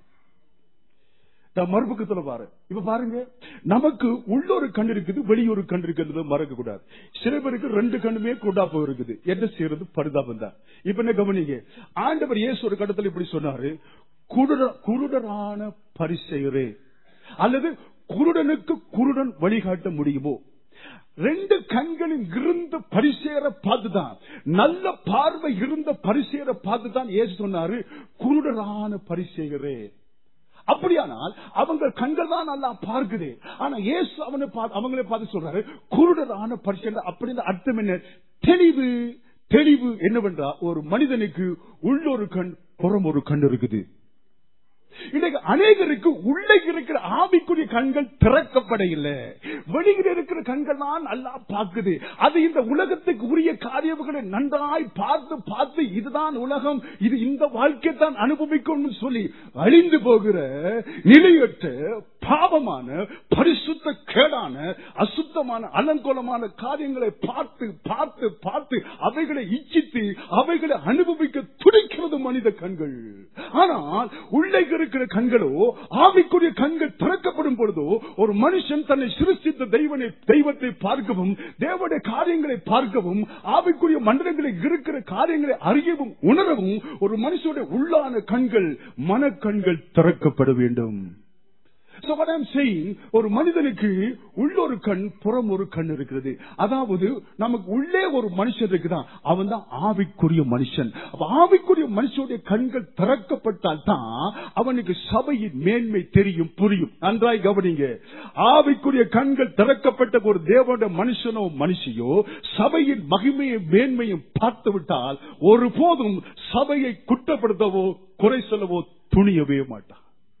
நான் மறுபக்கத்துல பாரு இப்ப பாருங்க நமக்கு உள்ளொரு கண் இருக்குது வெளியொரு கண் இருக்கிறது மறக்க கூடாது சில பேருக்கு ரெண்டு கண்ணுமே கொண்டாப்பம் இருக்குது என்ன செய்யறது பரிதாபம் தான் இப்ப என்ன கவனிங்க ஆண்டவர் இயேசு ஒரு கட்டத்தில் இப்படி சொன்னாரு குருட குருடரான பரிசெயரே அல்லது குருடனுக்கு குருடன் வழிகாட்ட முடியுமோ ரெண்டு கண்களின் இருந்த பரிசேர பார்த்துதான் நல்ல பார்வை இருந்த பரிசேர பார்த்துதான் ஏசு சொன்னாரு குருடரான பரிசேகரே அப்படியானால் அவங்க கண்கள் தான் நல்லா பார்க்குது ஆனா இயேசு அவனை பார்த்து- அவங்களே பார்த்து சொல்றாரு குருடரான பரிசேகர் அப்படின்னு அர்த்தம் என்ன தெளிவு தெளிவு என்னவென்றா ஒரு மனிதனுக்கு உள்ளொரு கண் புறம் ஒரு கண் இருக்குது இன்னைக்கு அநேகருக்கு உள்ளே இருக்கிற ஆவிக்குரிய கண்கள் திறக்கப்பட இல்லை வெளியில் இருக்கிற கண்கள் தான் நல்லா பார்க்குது அது இந்த உலகத்துக்கு உரிய காரியங்களை நன்றாய் பார்த்து பார்த்து இதுதான் உலகம் இது இந்த வாழ்க்கை தான் அனுபவிக்கும் சொல்லி அழிந்து போகிற நிலையற்ற பாவமான பரிசுத்த கேடான அசுத்தமான அலங்கோலமான காரியங்களை பார்த்து பார்த்து பார்த்து அவைகளை இச்சித்து அவைகளை அனுபவிக்க துடிக்கிறது மனித கண்கள் ஆனால் உள்ளே இருக்கிற கண்களோ ஆவிக்குரிய கண்கள் திறக்கப்படும் பொழுதோ ஒரு மனுஷன் தன்னை சிருஷ்டித்த தெய்வனை தெய்வத்தை பார்க்கவும் தேவனுடைய காரியங்களை பார்க்கவும் ஆவிக்குரிய மண்டலங்களில் இருக்கிற காரியங்களை அறியவும் உணரவும் ஒரு மனுஷனுடைய உள்ளான கண்கள் மனக்கண்கள் திறக்கப்பட வேண்டும் So what I'm saying, ஒரு மனிதனுக்கு உள்ள ஒரு கண் புறம் ஒரு கண் இருக்கிறது அதாவது நமக்கு உள்ளே ஒரு மனுஷன் இருக்குதான் அவன் தான் ஆவிக்குரிய மனுஷன் அப்ப ஆவிக்குரிய மனுஷனுடைய கண்கள் திறக்கப்பட்டால் தான் அவனுக்கு சபையின் மேன்மை தெரியும் புரியும் நன்றாய் கவனிங்க ஆவிக்குரிய கண்கள் திறக்கப்பட்ட ஒரு தேவனுடைய மனுஷனோ மனுஷியோ சபையின் மகிமையும் மேன்மையும் பார்த்து விட்டால் ஒருபோதும் சபையை குற்றப்படுத்தவோ குறை சொல்லவோ துணியவே மாட்டான்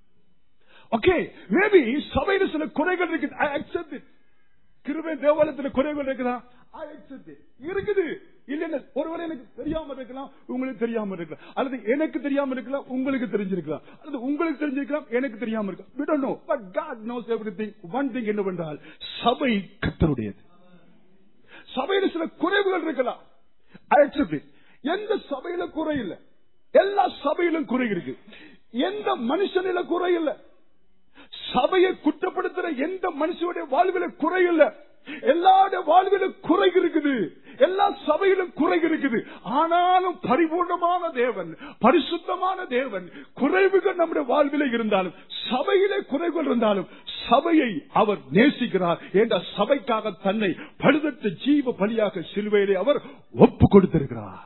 ஓகே மேபி சபையில சில குறைகள் இருக்கு I accept it. கிருபை தேவாலயத்துல குறைகள் இருக்குதா I accept it. இருக்குது இல்ல ஒருவேளை எனக்கு தெரியாம இருக்கலாம் உங்களுக்கு தெரியாம இருக்கலாம் அல்லது எனக்கு தெரியாம இருக்கலாம் உங்களுக்கு தெரிஞ்சிருக்கலாம் அல்லது உங்களுக்கு தெரிஞ்சிருக்கலாம் எனக்கு தெரியாம இருக்கலாம் we don't know but god knows everything one thing என்னவென்றால் சபை கத்தருடையது சபையில சில குறைவுகள் இருக்கலாம் I accept it. எந்த சபையில குறை இல்லை எல்லா சபையிலும் குறை இருக்கு எந்த மனுஷனில குறை இல்லை சபையை குற்றப்படுத்துற எந்த மனுஷனுடைய வாழ்வில குறை இல்ல எல்லாருடைய வாழ்விலும் குறை இருக்குது எல்லா சபையிலும் குறை இருக்குது ஆனாலும் பரிபூர்ணமான தேவன் பரிசுத்தமான தேவன் குறைவுகள் நம்முடைய வாழ்விலே இருந்தாலும் சபையிலே குறைகள் இருந்தாலும் சபையை அவர் நேசிக்கிறார் என்ற சபைக்காக தன்னை பழுதற்ற ஜீவ பலியாக சிலுவையிலே அவர் ஒப்பு கொடுத்திருக்கிறார்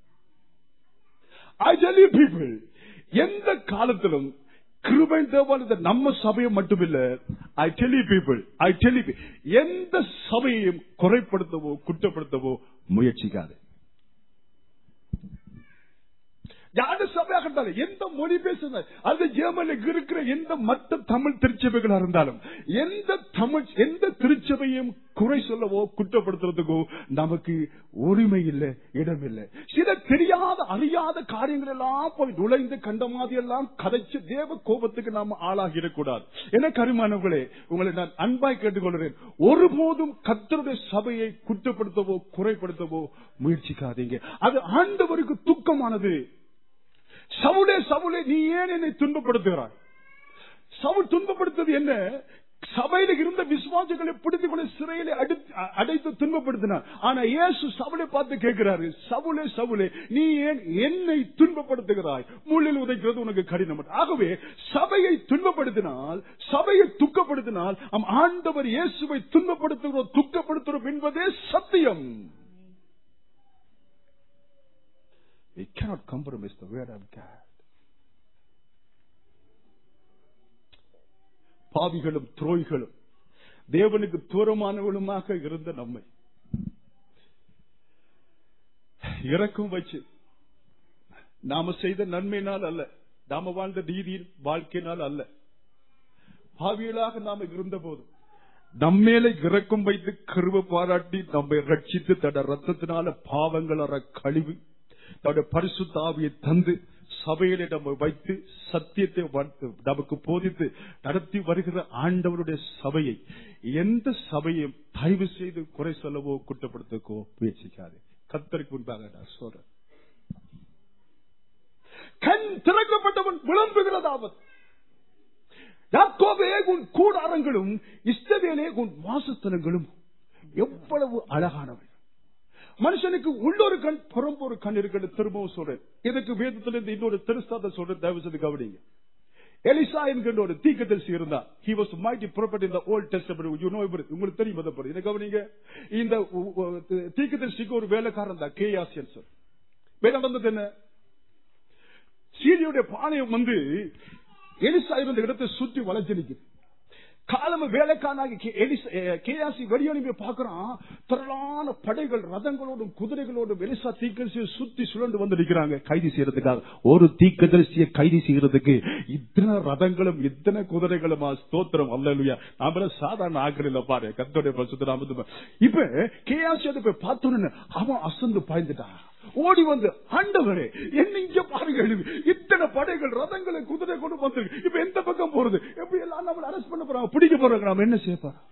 I tell you people, எந்த காலத்திலும் கிருபை தேவாலயத்தை நம்ம சபையை மட்டுமில்ல ஐ டெலி பீப்புள் ஐ டெலி எந்த சபையையும் குறைப்படுத்தவோ குற்றப்படுத்தவோ முயற்சிக்காது யாரு சபையாக இருந்தாலும் எந்த மொழி பேசுங்க அது ஜெர்மனில் இருக்கிற எந்த மற்ற தமிழ் திருச்சபைகளா இருந்தாலும் எந்த தமிழ் எந்த திருச்சபையும் குறை சொல்லவோ குற்றப்படுத்துறதுக்கோ நமக்கு உரிமை இல்லை இடம் இல்லை சில தெரியாத அறியாத காரியங்கள் எல்லாம் போய் நுழைந்து கண்ட மாதிரி எல்லாம் கதைச்சு தேவ கோபத்துக்கு நாம ஆளாகிடக்கூடாது என கருமானவர்களே உங்களை நான் அன்பாய் கேட்டுக்கொள்கிறேன் ஒருபோதும் கத்தருடைய சபையை குற்றப்படுத்தவோ குறைப்படுத்தவோ முயற்சிக்காதீங்க அது ஆண்டவருக்கு துக்கமானது சவுளே சவுளே நீ ஏன் என்னை துன்பப்படுத்துகிறாய் சவுல் துன்பப்படுத்தது என்ன சபையில இருந்த விசுவாசிகளை பிடித்துக் கொண்டு சிறையில அடி- அ- அடைத்து துன்பப்படுத்தினார் ஆனா இயேசு சவுளை பார்த்து கேட்கிறாரு சவுளே சவுளே நீ ஏன் என்னை துன்பப்படுத்துகிறாய் முள்ளில் உதைக்கிறது உனக்கு கடினம் ஆகவே சபையை துன்பப்படுத்தினால் சபையை துக்கப்படுத்தினால் நம் ஆண்டவர் இயேசுவை துன்பப்படுத்துகிறோம் துக்கப்படுத்துகிறோம் என்பதே சத்தியம் We cannot compromise the word of God. பாவிகளும் துரோய்களும் தேவனுக்கு தூரமானவளுமாக இருந்த நம்மை இறக்கும் வச்சு நாம செய்த நன்மையினால் அல்ல நாம வாழ்ந்த நீதியின் வாழ்க்கையினால் அல்ல பாவியலாக நாம இருந்த போதும் நம்மேல இறக்கம் வைத்து கருவ பாராட்டி நம்மை ரட்சித்து தட ரத்தத்தினால பாவங்கள் அற கழிவு தன்னுடைய பரிசுத்த ஆவியை தந்து சபையிலே நம்ம வைத்து சத்தியத்தை வளர்த்து, நமக்கு போதித்து நடத்தி வருகிற ஆண்டவருடைய சபையை எந்த சபையும் தயவு செய்து குறை சொல்லவோ குற்றப்படுத்தவோ முயற்சிக்காது கத்தருக்கு முன்பாக நான் சொல்றேன் கண் திறக்கப்பட்டவன் விளம்புகிறதாவது யாக்கோபே உன் கூடாரங்களும் இஸ்தவேலே உன் வாசஸ்தலங்களும் எவ்வளவு அழகானவை மனுஷனுக்கு உள்ளொரு கண் புறம் ஒரு கண் இருக்கிறது திரும்பவும் சொல்றேன் இதுக்கு வேதத்திலிருந்து இன்னொரு திருஸ்தாத சொல்றேன் தயவு செய்து கவனிங்க எலிசா என்கின்ற ஒரு தீக்கதரிசி இருந்தா he was mighty prophet in the old testament you know இவர் உங்களுக்கு தெரியும் அதை பற்றி இதை கவனிங்க இந்த உ- உ- தீக்கதரிசிக்கு ஒரு வேலைக்காரன் தான் கேயாசியன் சார் வேலை நடந்தது என்ன சீரியுடைய பாளையம் வந்து எலிசா இருந்த இடத்தை சுற்றி வளைஞ்சு நிக்குது காலம வேலைக்கானாகி கே- எலிசா- அஹ் கேயாசி வெளியனுப்பி பார்க்கறான் திரளான படைகள் ரதங்களோடும் குதிரைகளோடும் எலிசா தீக்கதரிசியை சுத்தி சுழண்டு வந்து நிக்கிறாங்க கைது செய்யறதுக்காக ஒரு தீக்கதரிசியை கைது செய்யறதுக்கு இத்தனை ரதங்களும் இத்தனை குதிரைகளும் ஸ்தோத்திரம் அல்லையா நாம சாதாரண ஆக்கள் இல்ல பாரு கத்தோடைய பரிசுத்த நாமத்து இப்ப கேயாசி அதை போய் பார்த்தோன்னு அவன் அசந்து பாய்ந்துட்டான் ஓடி வந்து ஆண்டவரே என்ன இங்க பாருங்க இத்தனை படைகள் ரதங்களை குதிரை கொண்டு வந்து இப்ப எந்த பக்கம் போறது எப்படி எல்லாம் நம்மள அரெஸ்ட் பண்ண போறாங்க பிடிக்க போறாங்க நாம என்ன செய்ய போறோம்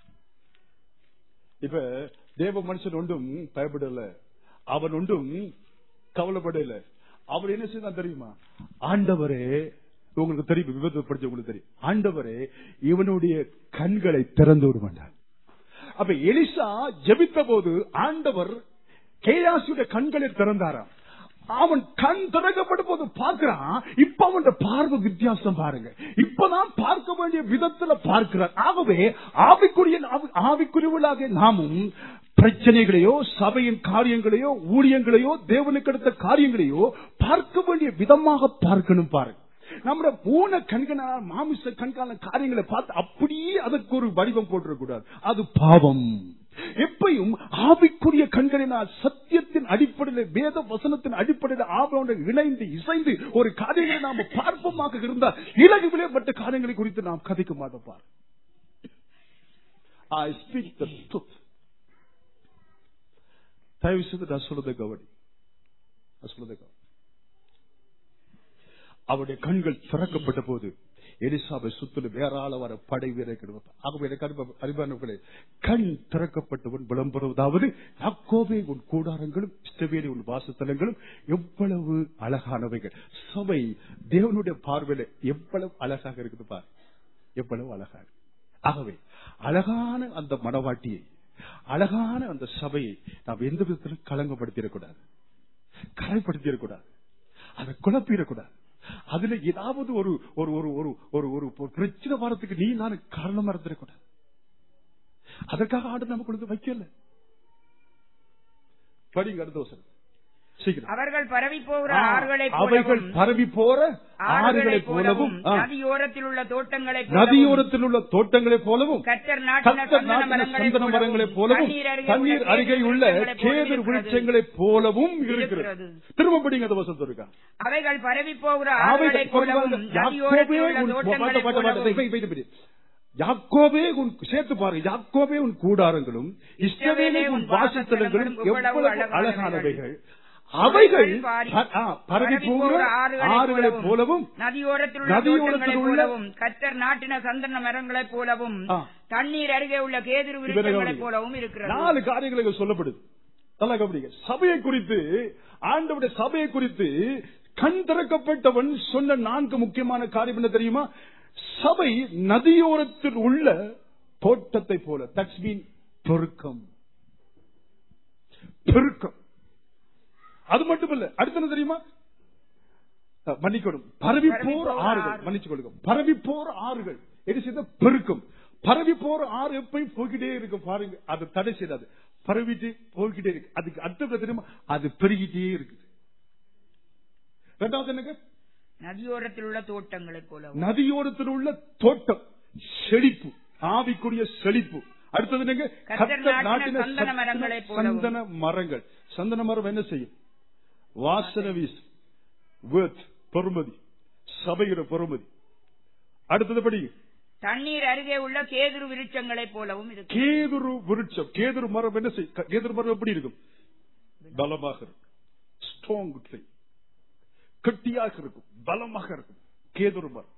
இப்ப தேவ மனுஷன் ஒன்றும் பயப்படல அவன் ஒன்றும் கவலைப்படல அவர் என்ன செய்தான் தெரியுமா ஆண்டவரே உங்களுக்கு தெரியும் விபத்து படிச்சவங்களுக்கு தெரியும் ஆண்டவரே இவனுடைய கண்களை திறந்து விடுவாண்டார் அப்ப எலிசா ஜெபித்த போது ஆண்டவர் கேயாசியுடைய கண்களை திறந்தாராம் அவன் கண் திறக்கப்படும் போது பார்க்கிறான் இப்ப அவன் பார்வை வித்தியாசம் பாருங்க இப்பதான் பார்க்க வேண்டிய விதத்துல பார்க்கிறான் ஆகவே ஆவிக்குரிய ஆவிக்குரியவர்களாக நாமும் பிரச்சனைகளையோ சபையின் காரியங்களையோ ஊழியங்களையோ தேவனுக்கு அடுத்த காரியங்களையோ பார்க்க வேண்டிய விதமாக பார்க்கணும் பாருங்க நம்முடைய பூன கண்களால் மாமிச கண்கால காரியங்களை பார்த்து அப்படியே அதற்கு ஒரு வடிவம் போட்டுறக்கூடாது அது பாவம் எப்பையும் ஆவிக்குரிய கண்களினால் சத்தியத்தின் அடிப்படையில் வேத வசனத்தின் அடிப்படையில் ஆவலோடு இணைந்து இசைந்து ஒரு காரியங்களை நாம பார்ப்போமாக இருந்தால் இலகுவிலே மற்ற காரியங்களை குறித்து நாம் கதைக்க மாட்டோம் பார் ஐ ஸ்பீக் த ட்ரூத் தயவு செய்து நான் சொல்றதை கவனி நான் சொல்றதை கவனி அவருடைய கண்கள் திறக்கப்பட்ட போது எலிசாபை சுத்திலும் வேறால வர படை வீரர்கள் ஆகவே எனக்கு அன்பு- அன்பானவர்களே, கண் திறக்கப்பட்டவன் விளம்புவதாவது யாக்கோபே உன் கூடாரங்களும் இஷ்டவேலி உன் வாசத்தலங்களும் எவ்வளவு அழகானவைகள் சபை தேவனுடைய பார்வையில எவ்வளவு அழகாக இருக்குது பார் எவ்வளவு அழகாக ஆகவே அழகான அந்த மனவாட்டியை அழகான அந்த சபையை நாம் எந்த விதத்திலும் களங்கப்படுத்திடக்கூடாது கரைப்படுத்திடக்கூடாது அதை குழப்பிடக்கூடாது அதுல ஏதாவது ஒரு ஒரு ஒரு ஒரு ஒரு ஒரு ஒரு பிரச்சனை வரத்துக்கு நீ நான் காரணமா இருந்திடக்கூடாது அதற்காக ஆடு நமக்கு கொண்டு வந்து வைக்கல படிங்க அடுத்த வசனம் சீக்கிரம் அவர்கள் பரவி போகிற ஆ, ஆறுகளைப் அவைகள் போலவும் பரவி போற ஆறுகளைப் ஆறுகளைப் போலவும் போலவும் ஆ, நதியோரத்தில் உள்ள தோட்டங்களைப் போலவும் நதியோரத்தில் உள்ள தோட்டங்களைப் போலவும் கர்த்தர் நாட்டின கர்த்தர் சந்தன நாட்டின மரங்களைப் சந்தன மரங்களைப் போலவும் தண்ணீர் அருகே உள்ள கேதர் விருட்சங்களைப் போலவும் இருக்கிறது இருக்கிறது. திரும்ப படிங்க அந்த வசனம் இருக்கா அவைகள் பரவி போகிற அவைகள் ஆறுகளைப் போலவும் யாக்கோபே நதியோரத்தில் உள்ள உன் தோட்டங்களைப் பாட்டு, பாட்டு, பாட்டு, போலவும் வெயிட், வெயிட், வெயிட். யாக்கோபே உன் சேர்த்து பாருங்க யாக்கோபே உன் கூடாரங்களும் இஷ்டவேலே உன் வாசஸ்தலங்களும் எவ்வளவு அழகானவைகள் அவைகள் ப- ஆ, பரவி போகிற ஆறுகளைப் போலவும் நதியோரத்தில் உள்ள நதியோரத்தில் தோட்டங்களைப் உள்ள- போலவும் கர்த்தர் நாட்டின சந்தன மரங்களைப் போலவும் ஆ. தண்ணீர் அருகே உள்ள கேதுரு இவரை விருட்சங்களைப் கவனிங்க. போலவும் இருக்கிறது நாலு காரியங்கள் இங்க சொல்லப்படுது நல்லா கவனிங்க சபையை குறித்து ஆண்டவுடைய சபையை குறித்து கண் திறக்கப்பட்டவன் சொன்ன நான்கு முக்கியமான காரியம் என்ன தெரியுமா சபை நதியோரத்தில் உள்ள தோட்டத்தை போல தட்ஸ் மீன் பெருக்கம் பெருக்கம் அது மட்டுமல்ல அடுத்து என்ன தெரியுமா அஹ், மன்னிக்கணும் பரவி பரவி போற போற ஆறுகள் ஆறு. மன்னிச்சு கொள்ளுங்க பரவி போற ஆறுகள் என்ன செய்த பெருக்கம் பரவி போற ஆறு எப்பயும் போய்கிட்டே இருக்கும் பாருங்க அது தடை செய்யாது பரவிட்டு போய்கிட்டே இருக்கு அதுக்கு அர்த்தம் என்ன தெரியுமா அது பெருகிட்டே இருக்குது ரெண்டாவது என்னங்க நதியோரத்தில் உள்ள தோட்டங்களைப் போலவும் நதியோரத்தில் உள்ள தோட்டம் செழிப்பு ஆவிக்குரிய செழிப்பு அடுத்தது என்னங்க கர்த்தர் கர்த்தர் நாட்டின நாட்டின சந்தன மரங்களைப் போலவும். சந்தன மரங்கள் சந்தன மரம் என்ன செய்யும் வாசன வீஸ் வேர்த் பொறுமதி சபைகிற பொறுமதி அடுத்தது படி தண்ணீர் அருகே உள்ள கேதுரு விருட்சங்களைப் போலவும் இருக்கு கேதுரு விருட்சம் கேதுரு மரம் என்ன செய்யும் க- கேதுரு மரம் எப்படி இருக்கும் பலமாக இருக்கும் ஸ்ட்ராங் ட்ரீ கட்டியாக இருக்கும் பலமாக இருக்கும் கேதுரு மரம்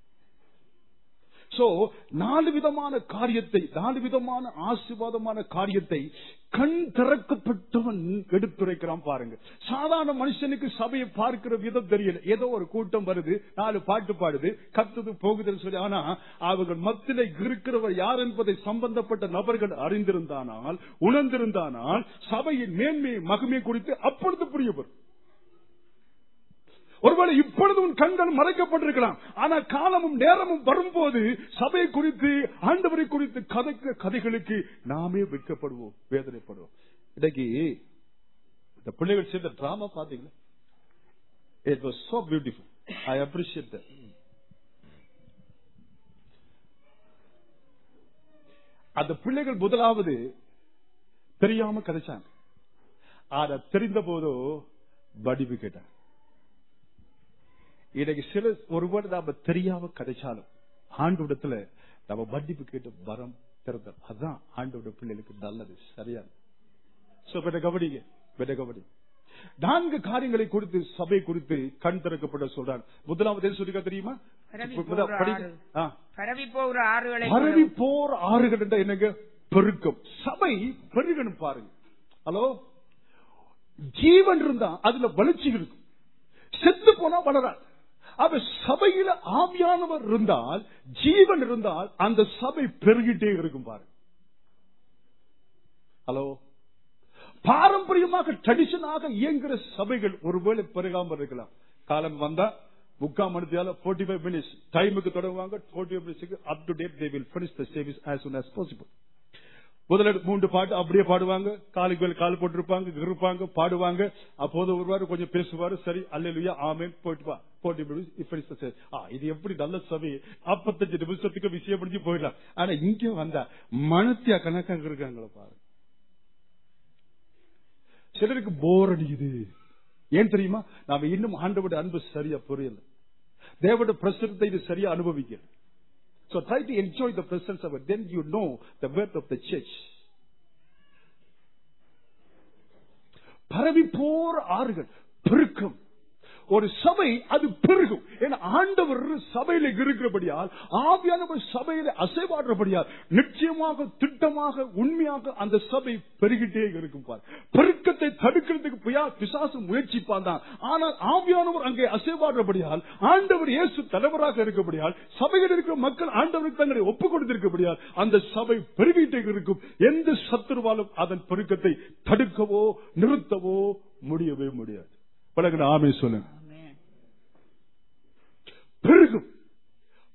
சோ நாலு விதமான காரியத்தை நாலு விதமான ஆசீர்வாதமான காரியத்தை கண் திறக்கப்பட்டவன் எடுத்துரைக்கிறான் பாருங்க சாதாரண மனுஷனுக்கு சபையை பார்க்கிற விதம் தெரியல ஏதோ ஒரு கூட்டம் வருது நாலு பாட்டு பாடுது கத்துது போகுதுன்னு சொல்லி ஆனா அவர்கள் மத்தியில இருக்கிறவர் யார் என்பதை சம்பந்தப்பட்ட நபர்கள் அறிந்திருந்தானால் உணர்ந்திருந்தானால் சபையின் மேன்மை மகிமை குறித்து அப்பொழுது புரிய வரும் ஒருவேளை இப்பொழுது உன் கண்கள் மறைக்கப்பட்டிருக்கலாம் ஆனா காலமும் நேரமும் வரும்போது சபை குறித்து ஆண்டவரை குறித்து கதைக்கிற கதைகளுக்கு நாமே வெட்கப்படுவோம் வேதனைப்படுவோம் இன்னைக்கு இந்த பிள்ளைகள் செய்த டிராமா பாத்தீங்களா it was so beautiful I appreciate that அந்த பிள்ளைகள் முதலாவது தெரியாம கதைச்சாங்க ஆனா தெரிந்த போதோ வடிவு கேட்டாங்க இன்னைக்கு சில ஒருவேளை நாம தெரியாம கதைச்சாலும் ஆண்டோடத்துல நம்ம மன்னிப்பு கேட்டு வரம் திறந்தோம் அதுதான் ஆண்டோட பிள்ளைகளுக்கு நல்லது சரியான சோ பெற்ற கவனிங்க பெற்ற கவனி நான்கு காரியங்களை குறித்து சபை குறித்து கண் திறக்கப்பட சொல்றான் முதலாவது என்ன சொல்லிருக்கா தெரியுமா பரவி முதல் போகிற படிங்க. ஆறு. ஆ. பரவி போகிற ஆறுகளை பரவி போற ஆறுகள் என்ற என்னங்க பெருக்கம் சபை பெருகணும் பாருங்க ஹலோ ஜீவன் இருந்தா அதுல வளர்ச்சி இருக்கும் செத்து போனா வளராது அவ சபையில ஆவியானவர் இருந்தால் ஜீவன் இருந்தால் அந்த சபை பெருகிட்டே இருக்கும் பாருங்க ஹலோ பாரம்பரியமாக ட்ரெடிஷனாக இயங்குற சபைகள் ஒருவேளை பெருகாம இருக்கலாம் காலம் வந்தா முக்கால் மணித்தியால போர்ட்டி ஃபைவ் மினிட்ஸ் டைமுக்கு தொடங்குவாங்க போர்ட்டி ஃபைவ் மினிட்ஸ்க்கு up to date they will finish the service as soon as possible முதல்ல மூன்று பாட்டு அப்படியே பாடுவாங்க காலுக்கு மேல கால் போட்டிருப்பாங்க இருப்பாங்க பாடுவாங்க அப்போது ஒருவாரு கொஞ்சம் பேசுவாரு சரி அல்லையா ஆமேன் போயிட்டு வா போட்டி இது எப்படி நல்ல சபை நாற்பத்தஞ்சு நிமிஷத்துக்கு விஷயம் முடிஞ்சு போயிடலாம் ஆனா இங்க வந்தா மனத்தியா கணக்காக இருக்காங்களா பாருங்க சிலருக்கு போர் அடிக்குது ஏன் தெரியுமா நாம இன்னும் ஆண்டவோட அன்பு சரியா புரியல தேவோட பிரசனத்தை இது சரியா அனுபவிக்கல So try to enjoy the presence of it. Then you know the worth of the church. பரவி போர் ஆறுகள் பெருக்கம் ஒரு சபை அது பெருகும் ஏன்னா ஆண்டவர் சபையில இருக்கிறபடியால் ஆவியானவர் சபையில அசைவாடுறபடியால் நிச்சயமாக திட்டமாக உண்மையாக அந்த சபை பெருகிட்டே இருக்கும் பார் பெருக்கத்தை தடுக்கிறதுக்கு பியா- பிசாசு முயற்சிப்பான் தான் ஆனால் ஆவியானவர் அங்கே அசைவாடுறபடியால் ஆண்டவர் இயேசு தலைவராக இருக்கபடியால் சபையில் இருக்கிற மக்கள் ஆண்டவருக்கு தங்களை ஒப்புக் கொடுத்திருக்கபடியால் அந்த சபை பெருகிட்டே இருக்கும் எந்த சத்துருவாலும் அதன் பெருக்கத்தை தடுக்கவோ நிறுத்தவோ முடியவே முடியாது பழகின ஆமே சொல்லுங்க ஆமென். பெருகும்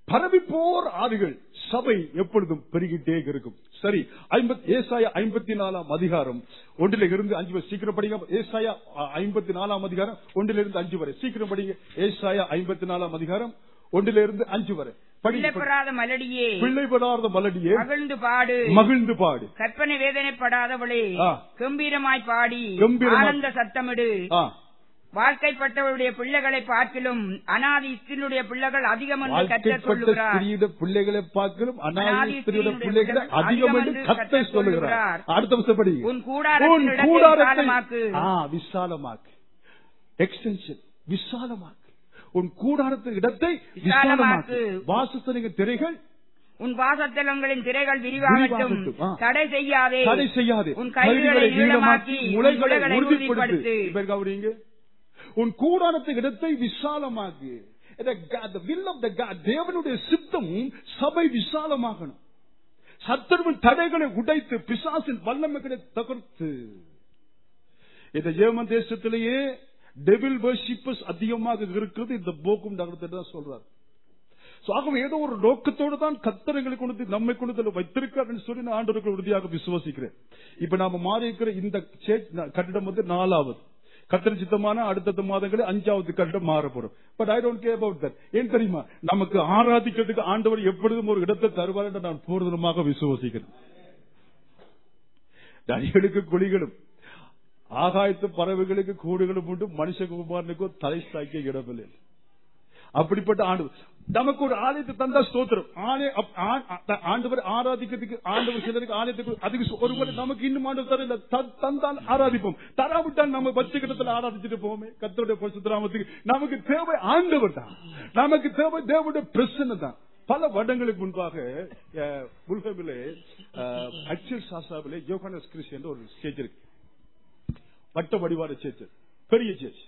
பரவி போர் ஆறுகள் சபை எப்பொழுதும் பெருகிட்டே இருக்கும் சரி ஐம்பத்தி ஏசாய ஐம்பத்தி நாலாம் அதிகாரம் ஒன்றில இருந்து அஞ்சு வரை சீக்கிரம் படிங்க ஏசாயா ஐம்பத்தி நாலாம் அதிகாரம் ஒன்றில இருந்து அஞ்சு வரை சீக்கிரம் படிங்க ஏசாயா ஐம்பத்தி நாலாம் அதிகாரம் ஒன்றில இருந்து அஞ்சு வரை படிங்க, படிங்க. பிள்ளைப்படாத மலடியே பிள்ளை படாத மலடியே மகிழ்ந்து பாடு மகிழ்ந்து பாடு கற்பனை வேதனைப்படாதவளே ஆ. கம்பீரமாய் பாடி கம்பீரமாய். ஆனந்த சத்தமிடு ஆ, வாழ்க்கைப்பட்டவருடைய பிள்ளைகளை பார்க்கிலும் அனாதி ஸ்திரீனுடைய பிள்ளைகள் அதிகம் என்று கத்தர் வாழ்க்கைப்பட்ட சொல்லுகிறார் ஸ்திரீட பிள்ளைகளை பார்க்கலும் அனாதை அனாதை ஸ்திரீட ஸ்திரீயுடைய பிள்ளைகளை பிள்ளைகள் அதிகம் என்று அதிகம் கத்தை என்று சொல்லுகிறார் சொல்லுகிறார். அடுத்த வருஷம் படிங்க உன் கூடாரத்தின் உன் இடத்தை கூடாரத்தை விசாலமாக்கு. ஆ, விசாலமாக்கு எக்ஸ்டென்ஷன் விசாலமாக்கு உன் கூடாரத்தின் இடத்தை விசாலமாக்கு விசாலமாக்கு. வாசஸ்தலிங்க திரைகள் உன் வாசத்தலங்களின் திரைகள் விரிவாகட்டும் விரிவாகட்டும். ஆ. தடை செய்யாதே தடை செய்யாது உன் கைகளை நீளமாக்கி உன் முளைகளை முளைகளை உறுதிப்படுத்து உறுதிப்படுத்து இப்ப கவனிங்க உன் கூடாரத்தின் இடத்தை விசாலமாக்கு The God- the will of the God, தேவனுடைய சித்தம் சபை விசாலமாகணும் சத்தர்வன் தடைகளை உடைத்து பிசாசின் வல்லமைகளை தகர்த்து இந்த ஜெர்மன் தேசத்திலேயே டெவில் வர்ஷிப்பர்ஸ் அதிகமாக இருக்கிறது இந்த போக்கும் நகரத்தை தான் சொல்றாரு So, ஆகவே ஏதோ ஒரு நோக்கத்தோடு தான் கத்தரங்களை கொண்டு நம்மை கொண்டு இதில் வைத்திருக்காருன்னு சொல்லி நான் ஆண்டவருக்கு உறுதியாக விசுவாசிக்கிறேன் இப்ப நாம மாறி இருக்கிற இந்த church ந- கட்டிடம் வந்து நாலாவது கத்தர் சித்தமான அடுத்தடுத்த மாதங்களில் அஞ்சாவது கட்டிடம் மாறப்படும் but I don't care about that ஏன் தெரியுமா நமக்கு ஆராதிக்கிறதுக்கு ஆண்டவர் எப்பொழுதும் ஒரு இடத்தை தருவார் என்று நான் பூர்ணமாக விசுவாசிக்கிறேன் நரிகளுக்கு குழிகளும் ஆகாயத்து பறவைகளுக்கு கூடுகளும் உண்டு மனுஷகுமாரனுக்கோ தலை சாய்க்க இடமில்லை அப்படிப்பட்ட ஆண்டு நமக்கு ஒரு ஆலயத்தை தந்தா ஸ்தோத்திரம் ஆலய- அப்- ஆ- ஆ- ஆண்டவர் ஆராதிக்கிறதுக்கு ஆண்டவர் சிலருக்கு ஆலயத்துக்கு அதுக்கு சொ- ஒருவர் நமக்கு இன்னும் ஆண்டவர் தரல த- தந்தால் ஆராதிப்போம் தராவிட்டால் நம்ம பச்சைக்கிடத்தில் ஆராதிச்சுட்டு போவோமே கத்தருடைய பரிசுத்தராமத்துக்கு நமக்கு தேவை ஆண்டவர் தான் நமக்கு தேவை தேவனுடைய பிரச்சனை தான் பல வருடங்களுக்கு முன்பாக அஹ், புல்கமிலே அஹ், அச்சில் சாசாவிலே யோகானஸ் கிறிஸ் என்ற ஒரு ஸ்டேஜ் இருக்கு வட்ட வடிவான சேர்ச்சு பெரிய சேர்ச்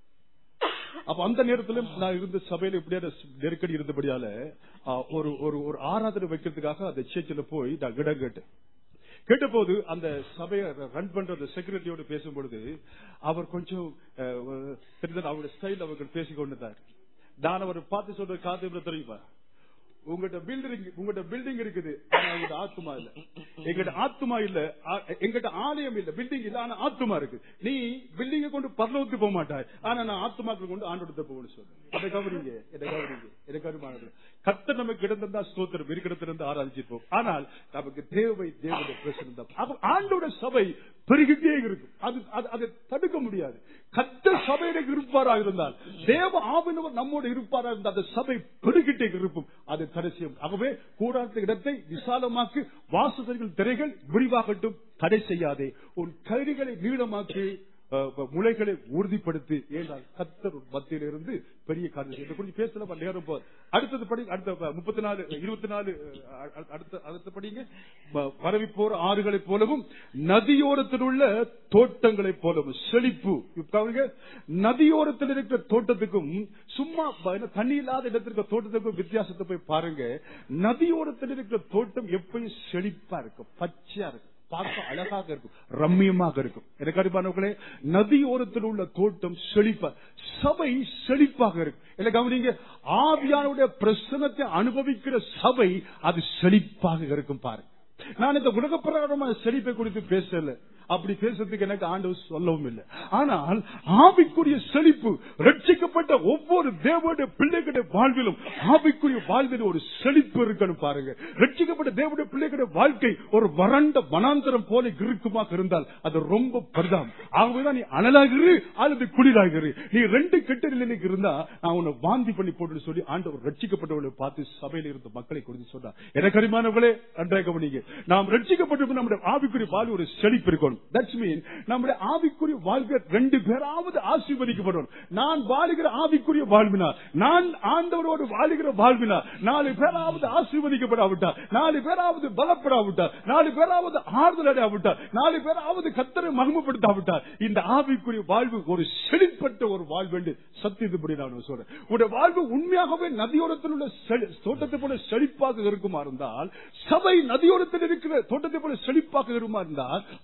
அப்ப அந்த நேரத்திலும் நான் இருந்த சபையில இப்படியான நெருக்கடி இருந்தபடியால ஆ, ஒரு ஒரு ஒரு ஆராதனை வைக்கிறதுக்காக அந்த சேர்ச்சில போய் நான் இடம் கேட்டேன் கேட்டபோது அந்த சபையை ரன் பண்ற அந்த செக்ரட்டரியோட பேசும்பொழுது அவர் கொஞ்சம் அஹ், தெரிந்த அவருடைய ஸ்டைல் அவர்கள் பேசிக் கொண்டிருந்தார் நான் அவர் பார்த்து சொல்ற காது தெரியுமா உங்கள்ட்ட பில்டிங் உங்கள்ட்ட பில்டிங் இருக்குது ஆனா உங்கள்ட்ட ஆத்துமா இல்ல எங்கிட்ட ஆத்துமா இல்ல ஆ- எங்கிட்ட ஆலயம் இல்ல பில்டிங் இல்ல ஆனா ஆத்துமா இருக்கு நீ பில்டிங்க கொண்டு பரலோகத்துக்கு போக மாட்டாய் ஆனா நான் ஆத்துமாக்கள் கொண்டு ஆண்டோட போகணும்னு சொல்றேன் அதை கவனிங்க இதை கவனிங்க எனக்கு அருமானது கத்த நமக்கு இடந்திருந்தா ஸ்தோத்திரம் இருக்கிறதிலிருந்து ஆராய்ச்சிப்போம் ஆனால் நமக்கு தேவை தேவனுடைய பிரச்சனை தான் அப்ப ஆண்டோட சபை பெருகிட்டே இருக்கும் அது அது- அதை தடுக்க முடியாது கத்த சபையில இருப்பாராக இருந்தால் தேவ ஆவினவர் நம்மோடு இருப்பாராக இருந்தால் அந்த சபை பெருகிட்டே இருக்கும் அது தரிசியம் ஆகவே கூடாத இடத்தை விசாலமாக்கு வாசல்கள் திரைகள் விரிவாகட்டும் தடை செய்யாதே உன் கைதிகளை நீளமாக்கி அஹ், முளைகளை உறுதிப்படுத்தி ஏனால் கத்தர் மத்தியில இருந்து பெரிய காரியம் செய்ய கொஞ்சம் பேசல நேரம் போ அடுத்தது படி அடுத்த முப்பத்தி நாலு இருபத்தி நாலு அஹ், அ- அடுத்த அடுத்த படிங்க ப- பரவி போற ஆறுகளைப் போலவும் நதியோரத்தில் உள்ள தோட்டங்களைப் போலவும் செழிப்பு இப்ப பாருங்க, நதியோரத்தில் இருக்கிற தோட்டத்துக்கும் சும்மா ப- என்ன, தண்ணி இல்லாத இடத்துல இருக்கிற தோட்டத்துக்கும் வித்தியாசத்தை போய் பாருங்க நதியோரத்தில் இருக்கிற தோட்டம் எப்பயும் செழிப்பா இருக்கும் பச்சையா இருக்கும் பார்க்க அழகாக இருக்கும் ரம்மியமாக இருக்கும் எனக்கு அறிவானவர்களே நதியோரத்தில் உள்ள தோட்டம் செழிப்பா சபை செழிப்பாக இருக்கும் இல்லை கவனிங்க ஆவியானுடைய பிரசனத்தை அனுபவிக்கிற சபை அது செழிப்பாக இருக்கும் பாருங்க நான் இந்த உலகப்பிரகாரமான செழிப்பை குறித்து பேசல அப்படி பேசுறதுக்கு எனக்கு ஆண்டவர் சொல்லவும் இல்லை ஆனால் ஆவிக்குரிய செழிப்பு ரட்சிக்கப்பட்ட ஒவ்வொரு தேவனுடைய பிள்ளைகளுடைய வாழ்விலும் ஆவிக்குரிய வாழ்வில் ஒரு செழிப்பு இருக்கணும் பாருங்க ரட்சிக்கப்பட்ட தேவனுடைய பிள்ளைகளுடைய வாழ்க்கை ஒரு வறண்ட வனாந்தரம் போல இருக்குமாக இருந்தால் அது ரொம்ப பரிதாபம் ஆகவேதான் நீ அனலாகிரு அல்லது குளிராகிரு நீ ரெண்டு கெட்ட நிலைக்கு இருந்தா நான் உன்னை வாந்தி பண்ணி போட்டு சொல்லி ஆண்டவர் ரட்சிக்கப்பட்டவர்களை பார்த்து சபையில் இருந்த மக்களை குறித்து சொன்னார் எனக்கு அறிமானவர்களே நன்றாக கவனிங்க நாம் ரட்சிக்கப்பட்ட நம்முடைய ஆவிக்குரிய வாழ்வு ஒரு செழிப்பு இருக்கணும் தட்ஸ் மீன் நம்முடைய ஆவிக்குரிய வாழ்க்கை ரெண்டு பேராவது ஆசீர்வதிக்கப்படும் நான் வாழுகிற ஆவிக்குரிய வாழ்வினார் நான் ஆண்டவரோடு வாழுகிற வாழ்வினார் நாலு பேராவது ஆசீர்வதிக்கப்படாவிட்டார் நாலு பேராவது பலப்படாவிட்டார் நாலு பேராவது ஆறுதல் அடையாவிட்டார் நாலு பேராவது கத்தரை மகிமைப்படுத்தாவிட்டார் இந்த ஆவிக்குரிய வாழ்வு ஒரு செழிப்பட்ட ஒரு வாழ்வு என்று சத்தியத்துப்படி நான் சொல்றேன் உடைய வாழ்வு உண்மையாகவே நதியோரத்தில் உள்ள செழி- தோட்டத்தை போல செழிப்பாக இருக்குமா இருந்தால் சபை நதியோரத்தில் இருக்கிற தோட்டத்தை போல செழிப்பாக இருக்குமா இருந்தால் பலருக்கு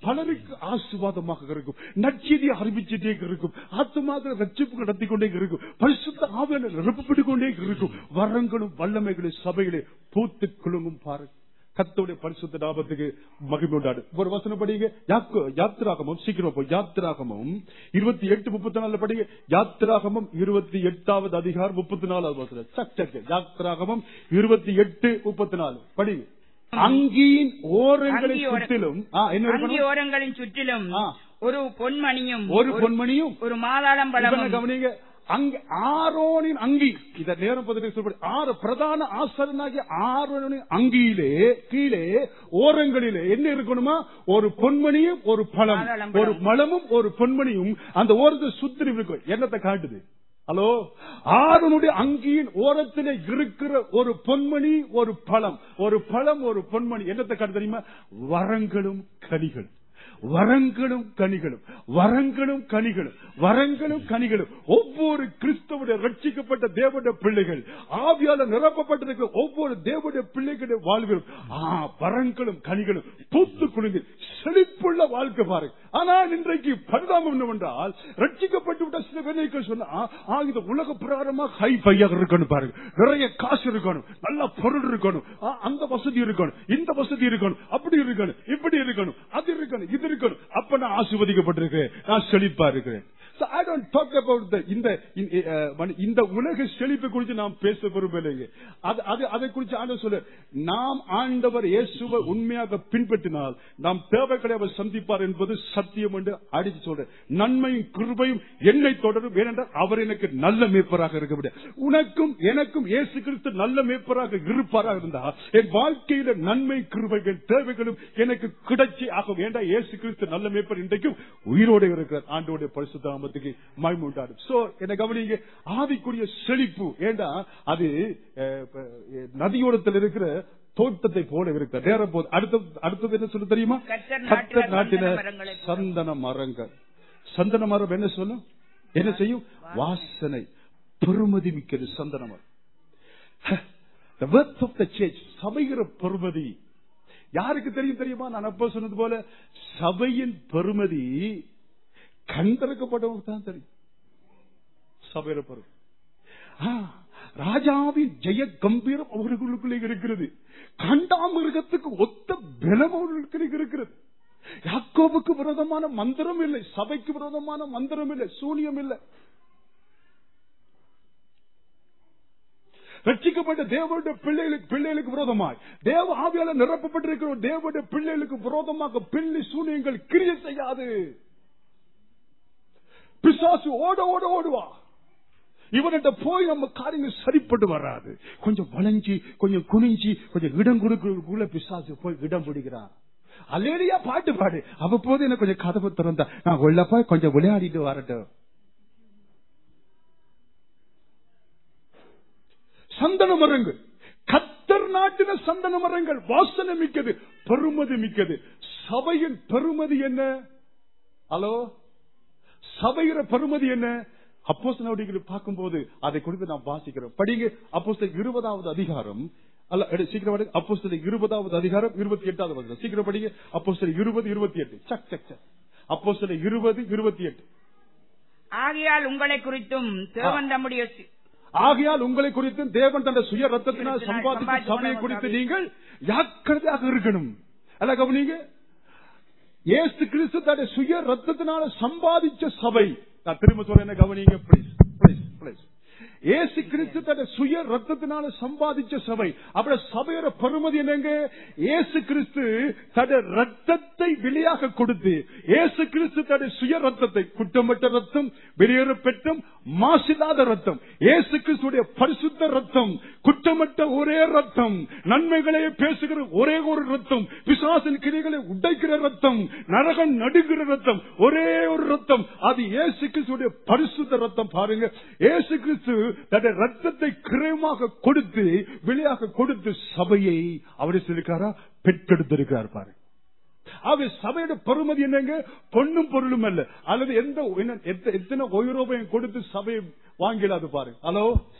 அநேகருக்கு ஆசுவாதமாக இருக்கும் நற்செய்தியை அறிவிச்சுட்டே இருக்கும் ஆத்மாக ரட்சிப்பு நடத்தி கொண்டே இருக்கும் பரிசுத்த ஆவியான நிரப்பப்பட்டுக் கொண்டே இருக்கும் வரங்களும் வல்லமைகளும் சபைகளே பூத்து குலுங்கும் பாருங்க கத்தோடைய பரிசுத்த நாமத்துக்கு மகிமை உண்டாடு ஒரு வசனம் படிங்க யாக்கு- யாத்திராகமம் சீக்கிரம் போ யாத்திராகமம் இருபத்தி எட்டு முப்பத்தி நாலு படிங்க யாத்திராகமம் இருபத்தி எட்டாவது அதிகாரம் முப்பத்தி நாலாவது வசனம் சக் சக் யாத்திராகமம் இருபத்தி எட்டு முப்பத்தி நாலு படிங்க அங்கியின் ஓரங்களை அங்கி ஓர- சுற்றிலும் ஆ, என்ன அங்கி இருக்கணும்? ஓரங்களின் சுற்றிலும் ஆ. ஒரு பொன்மணியும் ஒரு பொன்மணியும் ஒரு மாதாளம் இப்ப என்ன பழமும் கவனிங்க அங்க ஆரோனின் அங்கி இத நேரம் பதினெட்டு சொல்லப்படி ஆறு பிரதான ஆசரனாகிய ஆரோனின் அங்கியிலே கீழே ஓரங்களிலே என்ன இருக்கணுமா ஒரு பொன்மணியும் ஒரு பழம் மாதாளம் ஒரு பழம். மலமும் ஒரு பொன்மணியும் அந்த ஓரத்தை சுத்தி இருக்கும் என்னத்தை காட்டுது ஹலோ ஆறுனுடைய அங்கியின் ஓரத்திலே இருக்கிற ஒரு பொன்மணி ஒரு பழம் ஒரு பழம் ஒரு பொன்மணி என்னத்தை காட்டு தெரியுமா வரங்களும் கனிகளும் வரங்களும் கனிகளும் வரங்களும் கனிகளும் வரங்களும் கனிகளும் ஒவ்வொரு கிறிஸ்தவுடைய ரட்சிக்கப்பட்ட தேவனுடைய பிள்ளைகள் ஆவியால நிரப்பப்பட்டிருக்கிற ஒவ்வொரு தேவனுடைய பிள்ளைகளுடைய வாழ்விலும் ஆ, வரங்களும் கனிகளும் பூத்து குலுங்கி செழிப்புள்ள வாழ்க்கை பாருங்க ஆனால் இன்றைக்கு பரிதாபம் என்னவென்றால் ரட்சிக்கப்பட்டு விட்ட சில வேலைகள் சொன்னா ஆ, இது உலக பிரகாரமா ஹை பையாக இருக்கணும் பாருங்க நிறைய காசு இருக்கணும் நல்ல பொருள் இருக்கணும் ஆ, அந்த வசதி இருக்கணும் இந்த வசதி இருக்கணும் அப்படி இருக்கணும் இப்படி இருக்கணும் அது இருக்கணும் இது இருக்கணும் அப்ப நான் ஆசிர்வதிக்கப்பட்டிருக்கிறேன் நான் செழிப்பா இருக்கிறேன் So I don't talk about the- இந்த இந்த, அஹ், மனி- இந்த உலக செழிப்பை குறித்து நாம் பேச விரும்பலைங்க அது அது அதை குறித்து ஆண்டவர் சொல்ல நாம் ஆண்டவர் இயேசுவை உண்மையாக பின்பற்றினால் நாம் தேவைகளை அவர் சந்திப்பார் என்பது சத்தியம் என்று அடித்து சொல்றேன் நன்மையும் கிருபையும் என்னை தொடரும் ஏனென்றால் அவர் எனக்கு நல்ல மேய்ப்பராக இருக்க முடியாது உனக்கும் எனக்கும் இயேசு கிறிஸ்து நல்ல மேய்ப்பராக இருப்பாராக இருந்தால் என் வாழ்க்கையில நன்மை கிருபைகள் தேவைகளும் எனக்கு கிடைச்சி ஆகும் ஏண்டா இயேசு கிறிஸ்து நல்ல மேய்ப்பர் இன்றைக்கும் உயிரோடு இருக்கிறார் ஆண்டோடைய பரிசுத்த நாமத்துக்கு மகிமை உண்டாடு சோ என்ன கவனிங்க ஆவிக்குரிய செழிப்பு ஏண்டா அது அஹ், அஹ், நதியோரத்தில் இருக்கிற தோட்டத்தை போல இருக்கிற நேரம் போது அடுத்தது அடுத்தது என்ன சொல்ல தெரியுமா கர்த்தர் கர்த்தர் நாட்டின நாட்டின சந்தன மரங்களைப் போல. சந்தன மரங்கள் சந்தன மரம் என்ன சொல்லும் என்ன செய்யும் வாசனை பெருமதி மிக்கது சந்தன மரம் The worth of the church சபைகிற பெருமதி யாருக்கு தெரியும் தெரியுமா நான் அப்போ சொன்னது போல சபையின் பெருமதி கண்டிருக்கப்பட்டவங்க தான் தெரியும் சபையில பெருமதி ஆ, ராஜாவின் ஜெய கம்பீரம் அவர்களுக்குள்ளே இருக்கிறது கண்டாமிருகத்துக்கு ஒத்த பலம் அவர்களுக்கு இருக்கிறது யாக்கோபுக்கு விரோதமான மந்திரம் இல்லை சபைக்கு விரோதமான மந்திரம் இல்லை சூனியம் இல்லை ரட்சிக்கப்பட்ட தேவனுடைய பிள்ளைகளுக்கு பிள்ளைகளுக்கு விரோதமாய் தேவ ஆவியால நிரப்பப்பட்டிருக்கிற ஒரு தேவனுடைய பிள்ளைகளுக்கு விரோதமாக பிள்ளை சூனியங்கள் கிரிய செய்யாது பிசாசு ஓட ஓட ஓடுவா இவன்கிட்ட போய் நம்ம காரியங்கள் சரிப்பட்டு வராது கொஞ்சம் வளைஞ்சி கொஞ்சம் குனிஞ்சி கொஞ்சம் இடம் கொடுக்கறதுக்குள்ள பிசாசு போய் இடம் பிடிக்கிறான் அலேலியா பாட்டு பாடு அவ்வப்போது எனக்கு கொஞ்சம் கதவு திறந்தா நான் உள்ளப்பா கொஞ்சம் விளையாடிட்டு வரட்டும் சந்தன மரங்கள் கத்தர் நாட்டின சந்தன மரங்கள் வாசனை மிக்கது பெருமதி மிக்கது சபையின் பெருமதி என்ன ஹலோ சபையிற பெருமதி என்ன அப்போஸ் பார்க்கும்போது அதை குறித்து நாம் வாசிக்கிறோம் படிங்க அப்போஸ் இருபதாவது அதிகாரம் அல்ல எடு, சீக்கிரம் படிங்க. அப்போஸ்தலர் இருபதாவது அதிகாரம் இருபத்தி எட்டாவது வசனம் சீக்கிரம் படிங்க அப்போஸ்தலர் இருபது இருபத்தி எட்டு சக் சக் சக் அப்போஸ்தலர் இருபது இருபத்தி எட்டு ஆகையால் உங்களை குறித்தும் தேவன் தம்முடைய சி- ஆகையால் உங்களை குறித்து தேவன் தந்த சுய ரத்தத்தினால் ரத்தத்தினால் சம்பாதித்த சம்பாதித்த சபையை உணவு குறித்து சபை. நீங்கள் ஜாக்கிரதையாக இருக்கணும் அல்ல கவனிங்க ஏசு கிறிஸ்து தன்னுடைய சுய ரத்தத்தினால சம்பாதிச்ச சபை நான் திரும்ப சொல்றேன் என்ன கவனிங்க ப்ளீஸ் ப்ளீஸ் ப்ளீஸ் ஏசு கிறிஸ்து தன்னுடைய சுய ரத்தத்தினால சம்பாதிச்ச சபை அப்படி சபையோட பெருமதி என்னங்க ஏசு கிறிஸ்து தன்னுடைய ரத்தத்தை வெளியாக கொடுத்து ஏசு கிறிஸ்து தன்னுடைய சுய ரத்தத்தை குற்றமற்ற ரத்தம் வெளியேற பெற்றும் மாசில்லாத ரத்தம் ஏசு கிறிஸ்துடைய பரிசுத்த ரத்தம் குற்றமற்ற ஒரே ரத்தம் நன்மைகளை பேசுகிற ஒரே ஒரு ரத்தம் பிசாசின் கிளைகளை உடைக்கிற ரத்தம் நரகம் நடுகிற ரத்தம் ஒரே ஒரு ரத்தம் அது இயேசு கிறிஸ்துடைய பரிசுத்த ரத்தம் பாருங்க இயேசு கிறிஸ்து தன்னுடைய ரத்தத்தை கிரயமாக கொடுத்து வெளியாக கொடுத்து சபையை அவரை சொல்லிருக்காரா பெற்றெடுத்திருக்கிறார் பாருங்க ஆக சபையோட பெருமதி என்னங்க பொண்ணும் பொருளும் அல்ல அல்லது எந்த என்ன- எத்த- எத்தனை ஒய்ரோபையும் கொடுத்து சபையை வாங்கிடாது பாருங்க ஹலோ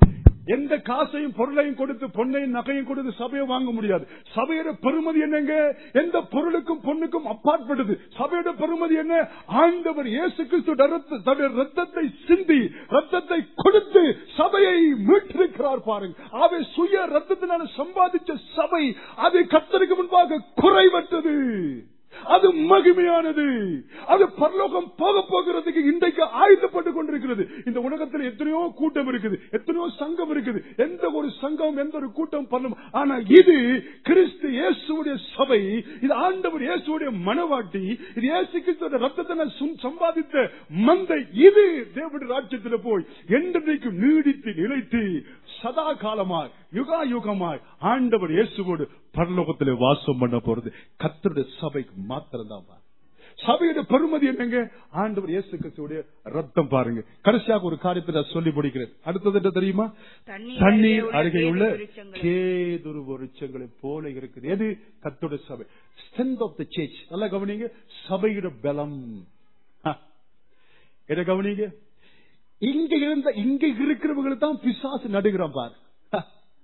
எந்த காசையும் பொருளையும் கொடுத்து பொன்னையும் நகையும் கொடுத்து சபையை வாங்க முடியாது சபையோட பெருமதி என்னங்க எந்த பொருளுக்கும் பொண்ணுக்கும் அப்பாற்பட்டது சபையோட பெருமதி என்ன ஆண்டவர் இயேசு கிறிஸ்து ரத்த- தன்னுடைய ரத்தத்தை சிந்தி ரத்தத்தை கொடுத்து சபையை மீட்டிருக்கிறார் பாருங்க அவை சுய ரத்தத்தினால சம்பாதிச்ச சபை அது கத்தருக்கு முன்பாக குறைவற்றது அது மகிமையானது அது பரலோகம் போக போகிறதுக்கு இன்றைக்கு ஆயுதப்பட்டு கொண்டிருக்கிறது இந்த உலகத்தில் எத்தனையோ கூட்டம் இருக்குது எத்தனையோ சங்கம் இருக்குது எந்த ஒரு சங்கம் எந்த ஒரு கூட்டம் பண்ணும் ஆனா இது கிறிஸ்து இயேசுடைய சபை இது ஆண்டவர் இயேசுடைய மனவாட்டி இது இயேசு கிறிஸ்துவோட ரத்தத்தை சம்பாதித்த மந்தை இது தேவனுடைய ராஜ்யத்தில் போய் என்றைக்கும் நீடித்து நிலைத்து சதா காலமாய் யுகா யுகமாய் ஆண்டவர் இயேசுவோடு பரலோகத்திலே வாசம் பண்ண போறது கத்தருடைய சபைக்கு மாத்திரம் தான் சபையோட பெருமதி என்னங்க ஆண்டவர் இயேசு கிறிஸ்துவோட ரத்தம் பாருங்க கடைசியாக ஒரு காரியத்தை நான் சொல்லி முடிக்கிறேன் அடுத்தது என்ன தெரியுமா தண்ணீர் தண்ணீர் அருகே அருகே உள்ள உள்ள விருட்சங்களை. கேதுரு விருட்சங்களை போல இருக்குது எது கத்தோட சபை ஸ்ட்ரென்த் ஆஃப் த சேச் நல்லா கவனிங்க சபையோட பலம் ஹ. எதை கவனிங்க இங்க இருந்த இங்க இருக்கிறவங்களுக்கு தான் பிசாசு நடுகிறான் பாரு ஹ.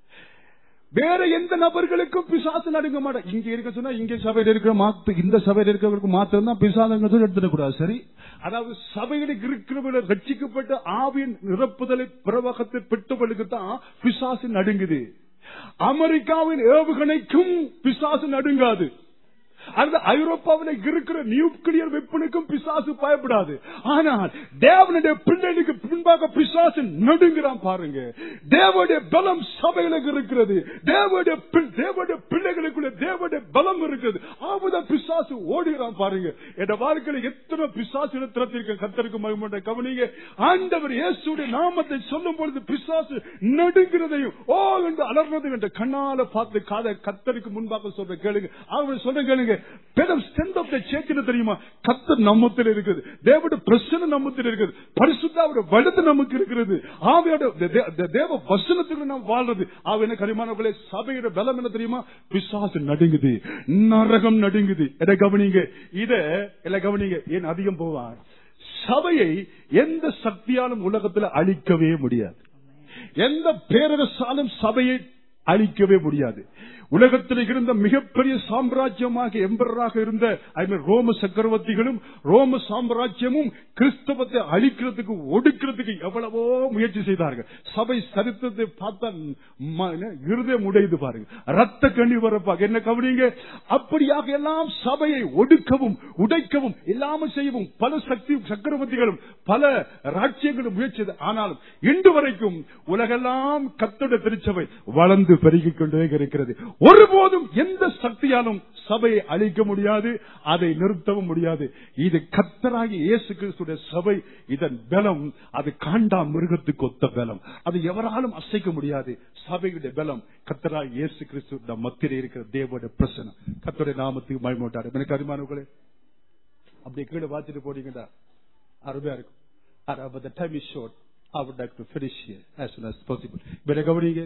வேற எந்த நபர்களுக்கும் பிசாசு நடுங்க மாட்டேன் இங்க இருக்க சொன்னா இங்க சபையில் இருக்கிற மாத்து இந்த சபையில் இருக்கிறவங்களுக்கு மாத்திரம் தான் பிசாசுங்க சொல்லி எடுத்துடக்கூடாது சரி அதாவது சபையில் இருக்கிறவர்கள் ரட்சிக்கப்பட்ட ஆவியின் நிரப்புதலை பிரவகத்தை பெற்றவர்களுக்கு தான் பிசாசு நடுங்குது அமெரிக்காவின் ஏவுகணைக்கும் பிசாசு நடுங்காது அந்த ஐரோப்பாவில் இருக்கிற நியூக்ளியர் வெப்பனுக்கும் பிசாசு பயப்படாது ஆனால் தேவனுடைய பிள்ளைகளுக்கு பின்பாக பிசாசு நடுங்கிறான் பாருங்க தேவனுடைய பலம் சபையில இருக்கிறது தேவனுடைய பி- தேவனுடைய பிள்ளைகளுக்குள்ள தேவனுடைய பலம் இருக்கிறது ஆபத பிசாசு ஓடுகிறான் பாருங்க என் வாழ்க்கையில எத்தனை பிசாசு திறத்திருக்க கத்தருக்கு மகிமன்ற கவனிங்க ஆண்டவர் இயேசுடைய நாமத்தை சொல்லும் பொழுது பிசாசு நடுங்கிறதையும் ஓ என்று அலர்னது என்ற கண்ணால பார்த்து காத கத்தருக்கு முன்பாக சொல்ற கேளுங்க அவன் சொல்ற கேளுங்க பெரும் ஸ்ட்ரென்த் ஆஃப் த சேர்ச்சின்னு தெரியுமா கத்தர் நம்மத்தில் இருக்குது தேவட பிரச்சனை நம்மத்தில் இருக்குது பரிசுத்தாவோட வலுத்து நமக்கு இருக்கிறது ஆவியோட தே- தே- தே- தேவ வசனத்துக்கு நாம் வாழ்றது ஆவி என்ன கரிமானவர்களே சபையோட பலம் என்ன தெரியுமா பிசாசு நடுங்குது நரகம் நடுங்குது எதை கவனிங்க இத இல்ல கவனிங்க ஏன் அதிகம் போவார் சபையை எந்த சக்தியாலும் உலகத்தில் அழிக்கவே முடியாது எந்த பேரரசாலும் சபையை அழிக்கவே முடியாது உலகத்தில் இருந்த மிகப்பெரிய சாம்ராஜ்யமாக எம்பராக இருந்த I mean, ரோம சக்கரவர்த்திகளும் ரோம சாம்ராஜ்யமும் கிறிஸ்தவத்தை அழிக்கிறதுக்கு ஒடுக்கிறதுக்கு எவ்வளவோ முயற்சி செய்தார்கள் சபை சரித்திரத்தை பார்த்தா ம- என்ன, இருதயம் உடையுது பாருங்க ரத்த கண்ணி வரப்பாங்க என்ன கவனிங்க அப்படியாக எல்லாம் சபையை ஒடுக்கவும் உடைக்கவும் இல்லாமல் செய்யவும் பல சக்தி சக்கரவர்த்திகளும் பல ராஜ்யங்களும் முயற்சி ஆனாலும் இன்று வரைக்கும் உலகெல்லாம் கத்தோட திருச்சபை வளர்ந்து பெருகிக் கொண்டே இருக்கிறது ஒருபோதும் எந்த சக்தியாலும் சபையை அழிக்க முடியாது அதை நிறுத்தவும் முடியாது இது கத்தராகி இயேசு கிறிஸ்துடைய சபை இதன் பலம் அது காண்டா மிருகத்துக்கு ஒத்த பலம் அது எவராலும் அசைக்க முடியாது சபையுடைய பலம் கத்தராகி இயேசு கிறிஸ்து நம் மத்தியிலே இருக்கிற தேவோட பிரசனம் கத்தோடைய நாமத்துக்கு மயமாட்டாரு எனக்கு அருமானவர்களே அப்படியே கீழே பார்த்துட்டு போனீங்கன்னா அருமையா இருக்கும் ஆனா, but the time is short. I would like to finish here as soon as possible. இப்ப கவனிங்க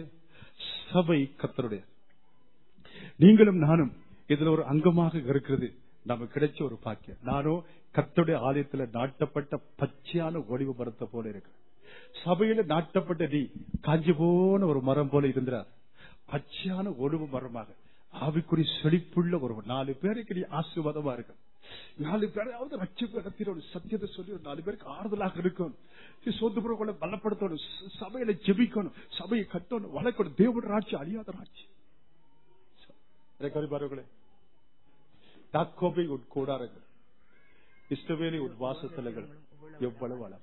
சபை கத்தருடைய நீங்களும் நானும் இதுல ஒரு அங்கமாக இருக்கிறது நமக்கு கிடைச்ச ஒரு பாக்கியம் நானும் கத்தருடைய ஆலயத்துல நாட்டப்பட்ட பச்சையான ஒளிவு மரத்தை போல இருக்கு சபையில நாட்டப்பட்ட நீ காஞ்சி போன ஒரு மரம் போல இருந்தார் பச்சையான ஒளிவு மரமாக ஆவிக்குறி செழிப்புள்ள ஒரு நாலு பேருக்கு நீ ஆசீர்வாதமா இருக்கு நாலு பேரையாவது ரட்சிப்பு நடத்தின ஒரு சத்தியத்தை சொல்லி ஒரு நாலு பேருக்கு ஆறுதலாக இருக்கும் சொந்த புறங்களை பலப்படுத்தணும் ச- சபையில ஜெபிக்கணும் சபையை கட்டணும் வளர்க்கணும் தேவன் ராட்சி அழியாத ராட்சி கருபார்களே தாக்கோபை உட் கூடாரங்கள் இஷ்டவேலி உட் வாசத்தலங்கள் எவ்வளவு அளவு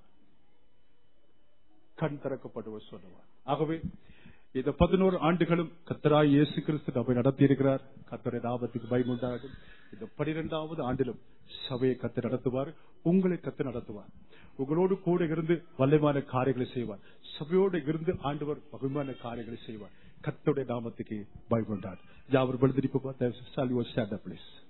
கண் திறக்கப்படுவர் சொல்லுவார் ஆகவே இந்த பதினோரு ஆண்டுகளும் கத்தராய் இயேசு கிறிஸ்து நம்மை நடத்தி இருக்கிறார் கத்தரை நாமத்துக்கு பயமுண்டாகும் இந்த பனிரெண்டாவது ஆண்டிலும் சபையை கத்து நடத்துவார் உங்களை கத்து நடத்துவார் உங்களோடு கூட இருந்து வல்லமான காரியங்களை செய்வார் சபையோடு இருந்து ஆண்டவர் மகிழ்மான காரியங்களை செய்வார் கத்தோடைய நாமத்துக்கு பயமுண்டார் யாவர் பழுதிரிப்பு பார்த்தா ஸ்டாண்ட் அப் பிளீஸ்